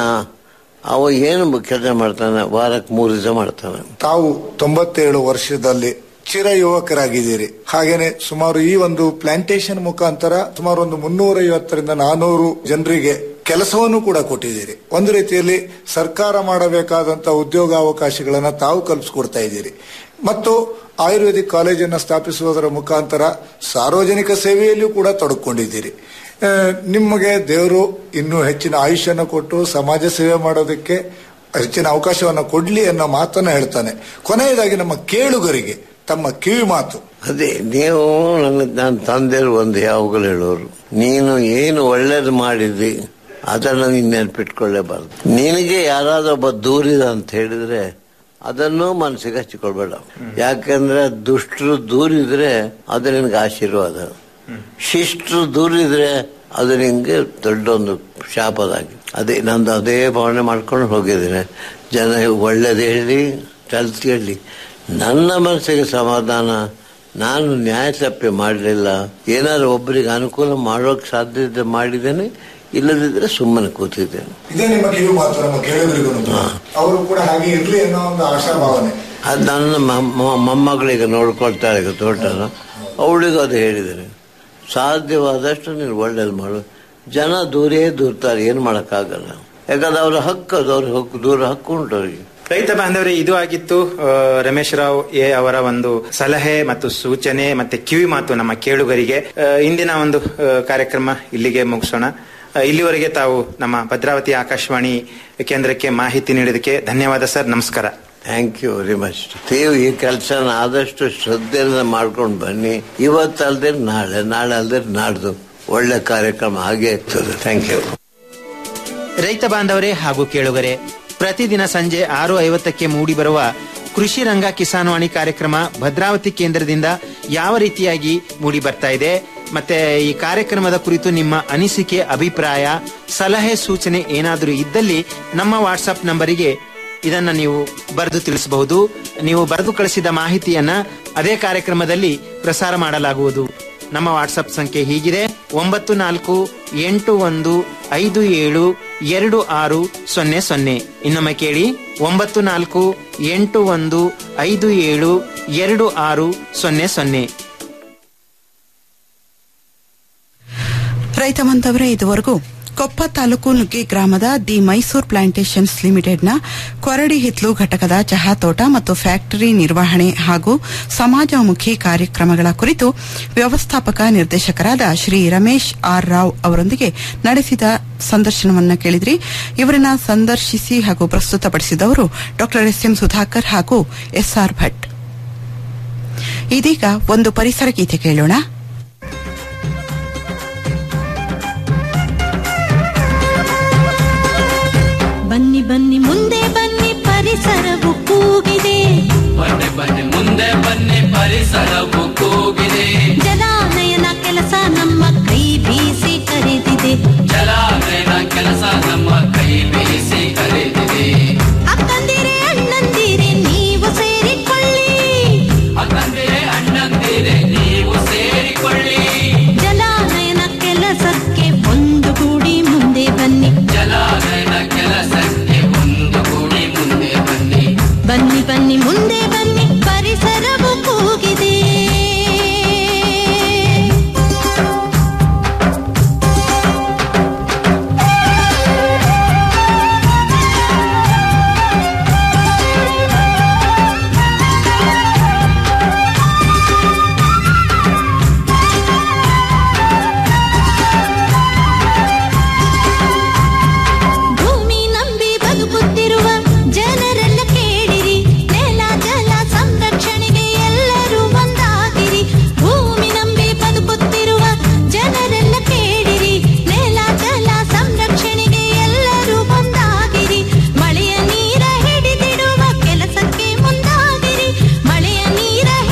ಅವ ಏನು ಕೆಲಸ ಮಾಡ್ತಾನೆ ವಾರಕ್ಕೆ ಮೂರು ದಿವಸ ಮಾಡ್ತಾನೆ ತಾವು ತೊಂಬತ್ತೇಳು ವರ್ಷದಲ್ಲಿ ಚಿರ ಯುವಕರಾಗಿದ್ದೀರಿ ಹಾಗೇನೆ ಸುಮಾರು ಈ ಒಂದು ಪ್ಲಾಂಟೇಶನ್ ಮುಖಾಂತರ ಸುಮಾರು ಒಂದು ಮುನ್ನೂರ ಐವತ್ತರಿಂದ ನಾನೂರು ಜನರಿಗೆ ಕೆಲಸವನ್ನು ಕೂಡ ಕೊಟ್ಟಿದ್ದೀರಿ ಒಂದು ರೀತಿಯಲ್ಲಿ ಸರ್ಕಾರ ಮಾಡಬೇಕಾದಂತ ಉದ್ಯೋಗಾವಕಾಶಗಳನ್ನ ತಾವು ಕಲ್ಪಿಸ್ಕೊಡ್ತಾ ಇದ್ದೀರಿ ಮತ್ತು ಆಯುರ್ವೇದಿಕ್ ಕಾಲೇಜನ್ನು ಸ್ಥಾಪಿಸುವುದರ ಮುಖಾಂತರ ಸಾರ್ವಜನಿಕ ಸೇವೆಯಲ್ಲಿಯೂ ಕೂಡ ತೊಡಕೊಂಡಿದ್ದೀರಿ ಆ, ನಿಮಗೆ ದೇವರು ಇನ್ನೂ ಹೆಚ್ಚಿನ ಆಯುಷ್ಯನ ಕೊಟ್ಟು ಸಮಾಜ ಸೇವೆ ಮಾಡೋದಕ್ಕೆ ಹೆಚ್ಚಿನ ಅವಕಾಶವನ್ನು ಕೊಡ್ಲಿ ಅನ್ನೋ ಮಾತನ್ನ ಹೇಳ್ತಾನೆ ಕೊನೆಯದಾಗಿ ನಮ್ಮ ಕೇಳುಗರಿಗೆ ತಮ್ಮ ಕಿವಿ ಮಾತು ಅದೇ ನೀವು ನನ್ನ ನನ್ನ ತಂದೆಯರು ಒಂದು ಯಾವಾಗಲೂ ಹೇಳೋರು ನೀನು ಏನು ಒಳ್ಳೇದು ಮಾಡಿದ್ರಿ ಅದನ್ನು ನೀನು ನೆನಪಿಟ್ಕೊಳ್ಳೇಬಾರ್ದು ನಿನಗೆ ಯಾರಾದ್ರೂ ಒಬ್ಬ ದೂರಿದ ಅಂತ ಹೇಳಿದ್ರೆ ಅದನ್ನು ಮನಸ್ಸಿಗೆ ಹಚ್ಚಿಕೊಳ್ಬೇಡ ಯಾಕಂದ್ರೆ ದುಷ್ಟರು ದೂರಿದ್ರೆ ಅದು ನಿನಗೆ ಆಶೀರ್ವಾದ ಶಿಷ್ಟರು ದೂರಿದ್ರೆ ಅದು ನಿಂಗೆ ದೊಡ್ಡ ಒಂದು ಶಾಪದಾಗಿ ಅದೇ ನಂದು ಅದೇ ಭಾವನೆ ಮಾಡ್ಕೊಂಡು ಹೋಗಿದ್ದೇನೆ ಜನ ಒಳ್ಳೇದು ಹೇಳಿ ಚಲ್ತಿ ಹೇಳಿ ನನ್ನ ಮನಸ್ಸಿಗೆ ಸಮಾಧಾನ ನಾನು ನ್ಯಾಯ ತಪ್ಪಿ ಮಾಡಲಿಲ್ಲ ಏನಾದ್ರು ಒಬ್ಬರಿಗೆ ಅನುಕೂಲ ಮಾಡೋಕೆ ಸಾಧ್ಯತೆ ಮಾಡಿದ್ದೇನೆ ಇಲ್ಲದಿದ್ರೆ ಸುಮ್ಮನೆ ಕೂತಿದ್ದೇನೆ ಇದೇ ನಿಮ್ಮ ಕಿವಿ ಮಾತು ನಮ್ಮ ಕೇಳುಗರಿಗೂ ಅವರು ಕೂಡ ಹಾಗೆ ಇರ್ಲಿ ಅನ್ನೋ ಒಂದು ಆಶಾಭಾವನೆ ಅದು ನನ್ನ ಮ- ಮ- ಮೊಮ್ಮಗಳಿಗೆ ನೋಡ್ಕೊಳ್ತಾಳೆ ಈಗ ತೋಟನ ಅವಳಿಗೂ ಅದು ಹೇಳಿದ್ದೇನೆ ಸಾಧ್ಯವಾದಷ್ಟು ನೀನು ಒಳ್ಳೇದು ಮಾಡು ಜನ ದೂರೇ ದೂರ್ತಾರೆ ಏನು ಮಾಡೋಕ್ಕಾಗಲ್ಲ ಯಾಕಂದ್ರೆ ಅವ್ರ ಹಕ್ಕು ಅದು ಅವ್ರ ಹಕ್ಕು ದೂರ ಹಕ್ಕು ಉಂಟು ಅವರಿಗೆ ರೈತ ಬಾಂಧವರೇ ಇದು ಆಗಿತ್ತು ಆ, ರಮೇಶ್ ರಾವ್ ಎ ಅವರ ಒಂದು ಸಲಹೆ ಮತ್ತು ಸೂಚನೆ ಮತ್ತೆ ಕಿವಿ ಮಾತು ನಮ್ಮ ಕೇಳುಗರಿಗೆ ಆ, ಇಂದಿನ ಒಂದು ಆ, ಕಾರ್ಯಕ್ರಮ ಇಲ್ಲಿಗೆ ಮುಗಿಸೋಣ ಆ, ಇಲ್ಲಿವರೆಗೆ ತಾವು ನಮ್ಮ ಭದ್ರಾವತಿ ಆಕಾಶವಾಣಿ ಕೇಂದ್ರಕ್ಕೆ ಮಾಹಿತಿ ನೀಡಿದಕ್ಕೆ ಧನ್ಯವಾದ ಸರ್ ನಮಸ್ಕಾರ ಥ್ಯಾಂಕ್ ಯು ವೆರಿ ಮಚ್ ನೀವು ಈ ಕೆಲಸನ ಆದಷ್ಟು ಶ್ರದ್ಧೆಯಿಂದ ಮಾಡ್ಕೊಂಡು ಬನ್ನಿ ಇವತ್ತಲ್ದೇ ನಾಳೆ ನಾಳೆ ಅಲ್ದೇ ನಾಡ್ದು ಒಳ್ಳೆ ಕಾರ್ಯಕ್ರಮ ಹಾಗೆ ಇರ್ತದೆ ಥ್ಯಾಂಕ್ ಯು ರೈತ ಬಾಂಧವರೇ ಹಾಗೂ ಕೇಳುಗರೆ ಪ್ರತಿದಿನ ಸಂಜೆ ಆರು ಐವತ್ತಕ್ಕೆ ಮೂಡಿ ಬರುವ ಕೃಷಿ ರಂಗ ಕಿಸಾನ್ವಾಣಿ ಕಾರ್ಯಕ್ರಮ ಭದ್ರಾವತಿ ಕೇಂದ್ರದಿಂದ ಯಾವ ರೀತಿಯಾಗಿ ಮೂಡಿ ಬರ್ತಾ ಇದೆ ಮತ್ತೆ ಈ ಕಾರ್ಯಕ್ರಮದ ಕುರಿತು ನಿಮ್ಮ ಅನಿಸಿಕೆ ಅಭಿಪ್ರಾಯ ಸಲಹೆ ಸೂಚನೆ ಏನಾದರೂ ಇದ್ದಲ್ಲಿ ನಮ್ಮ ವಾಟ್ಸ್ಆಪ್ ನಂಬರಿಗೆ ಇದನ್ನ ನೀವು ಬರೆದು ತಿಳಿಸಬಹುದು ನೀವು ಬರೆದು ಕಳಿಸಿದ ಮಾಹಿತಿಯನ್ನ ಅದೇ ಕಾರ್ಯಕ್ರಮದಲ್ಲಿ ಪ್ರಸಾರ ಮಾಡಲಾಗುವುದು ನಮ್ಮ ವಾಟ್ಸಪ್ ಸಂಖ್ಯೆ ಹೀಗಿದೆ ಒಂಬತ್ತು ನಾಲ್ಕು ಎಂಟು ಒಂದು ಐದು ಏಳು ಎರಡು ಆರು ಸೊನ್ನೆ ಸೊನ್ನೆ ಇನ್ನೊಮ್ಮೆ ಕೇಳಿ ಒಂಬತ್ತು ನಾಲ್ಕು ಎಂಟು ಒಂದು ಐದು ಏಳು ಎರಡು ಆರು ಸೊನ್ನೆ ಸೊನ್ನೆ ರೈತ ಬಾಂಧವರೇ ಇದುವರೆಗೂ ಕೊಪ್ಪ ತಾಲೂಕು ನುಗ್ಗಿ ಗ್ರಾಮದ ದಿ ಮೈಸೂರ್ ಪ್ಲಾಂಟೇಶನ್ಸ್ ಲಿಮಿಟೆಡ್ನ ಕೊರಡಿ ಹಿತ್ಲು ಘಟಕದ ಚಹಾ ತೋಟ ಮತ್ತು ಫ್ಯಾಕ್ಟರಿ ನಿರ್ವಹಣೆ ಹಾಗೂ ಸಮಾಜಮುಖಿ ಕಾರ್ಯಕ್ರಮಗಳ ಕುರಿತು ವ್ಯವಸ್ಥಾಪಕ ನಿರ್ದೇಶಕರಾದ ಶ್ರೀ ರಮೇಶ್ ಆರ್ ರಾವ್ ಅವರೊಂದಿಗೆ ನಡೆಸಿದ ಸಂದರ್ಶನವನ್ನ ಕೇಳಿದ್ರಿ ಇವರನ್ನ ಸಂದರ್ಶಿಸಿ ಹಾಗೂ ಪ್ರಸ್ತುತಪಡಿಸಿದವರು ಡಾ ಎಸ್ ಎಂ ಸುಧಾಕರ್ ಹಾಗೂ ಎಸ್ಆರ್ ಭಟ್ ಇದೀಗ ಒಂದು ಪರಿಸರ ಗೀತೆ ಕೇಳೋಣ ಬನ್ನಿ ಬನ್ನಿ ಮುಂದೆ ಬನ್ನಿ ಪರಿಸರವು ಕೂಗಿದೆ ಬನ್ನಿ ಬನ್ನಿ ಮುಂದೆ ಬನ್ನಿ ಪರಿಸರವು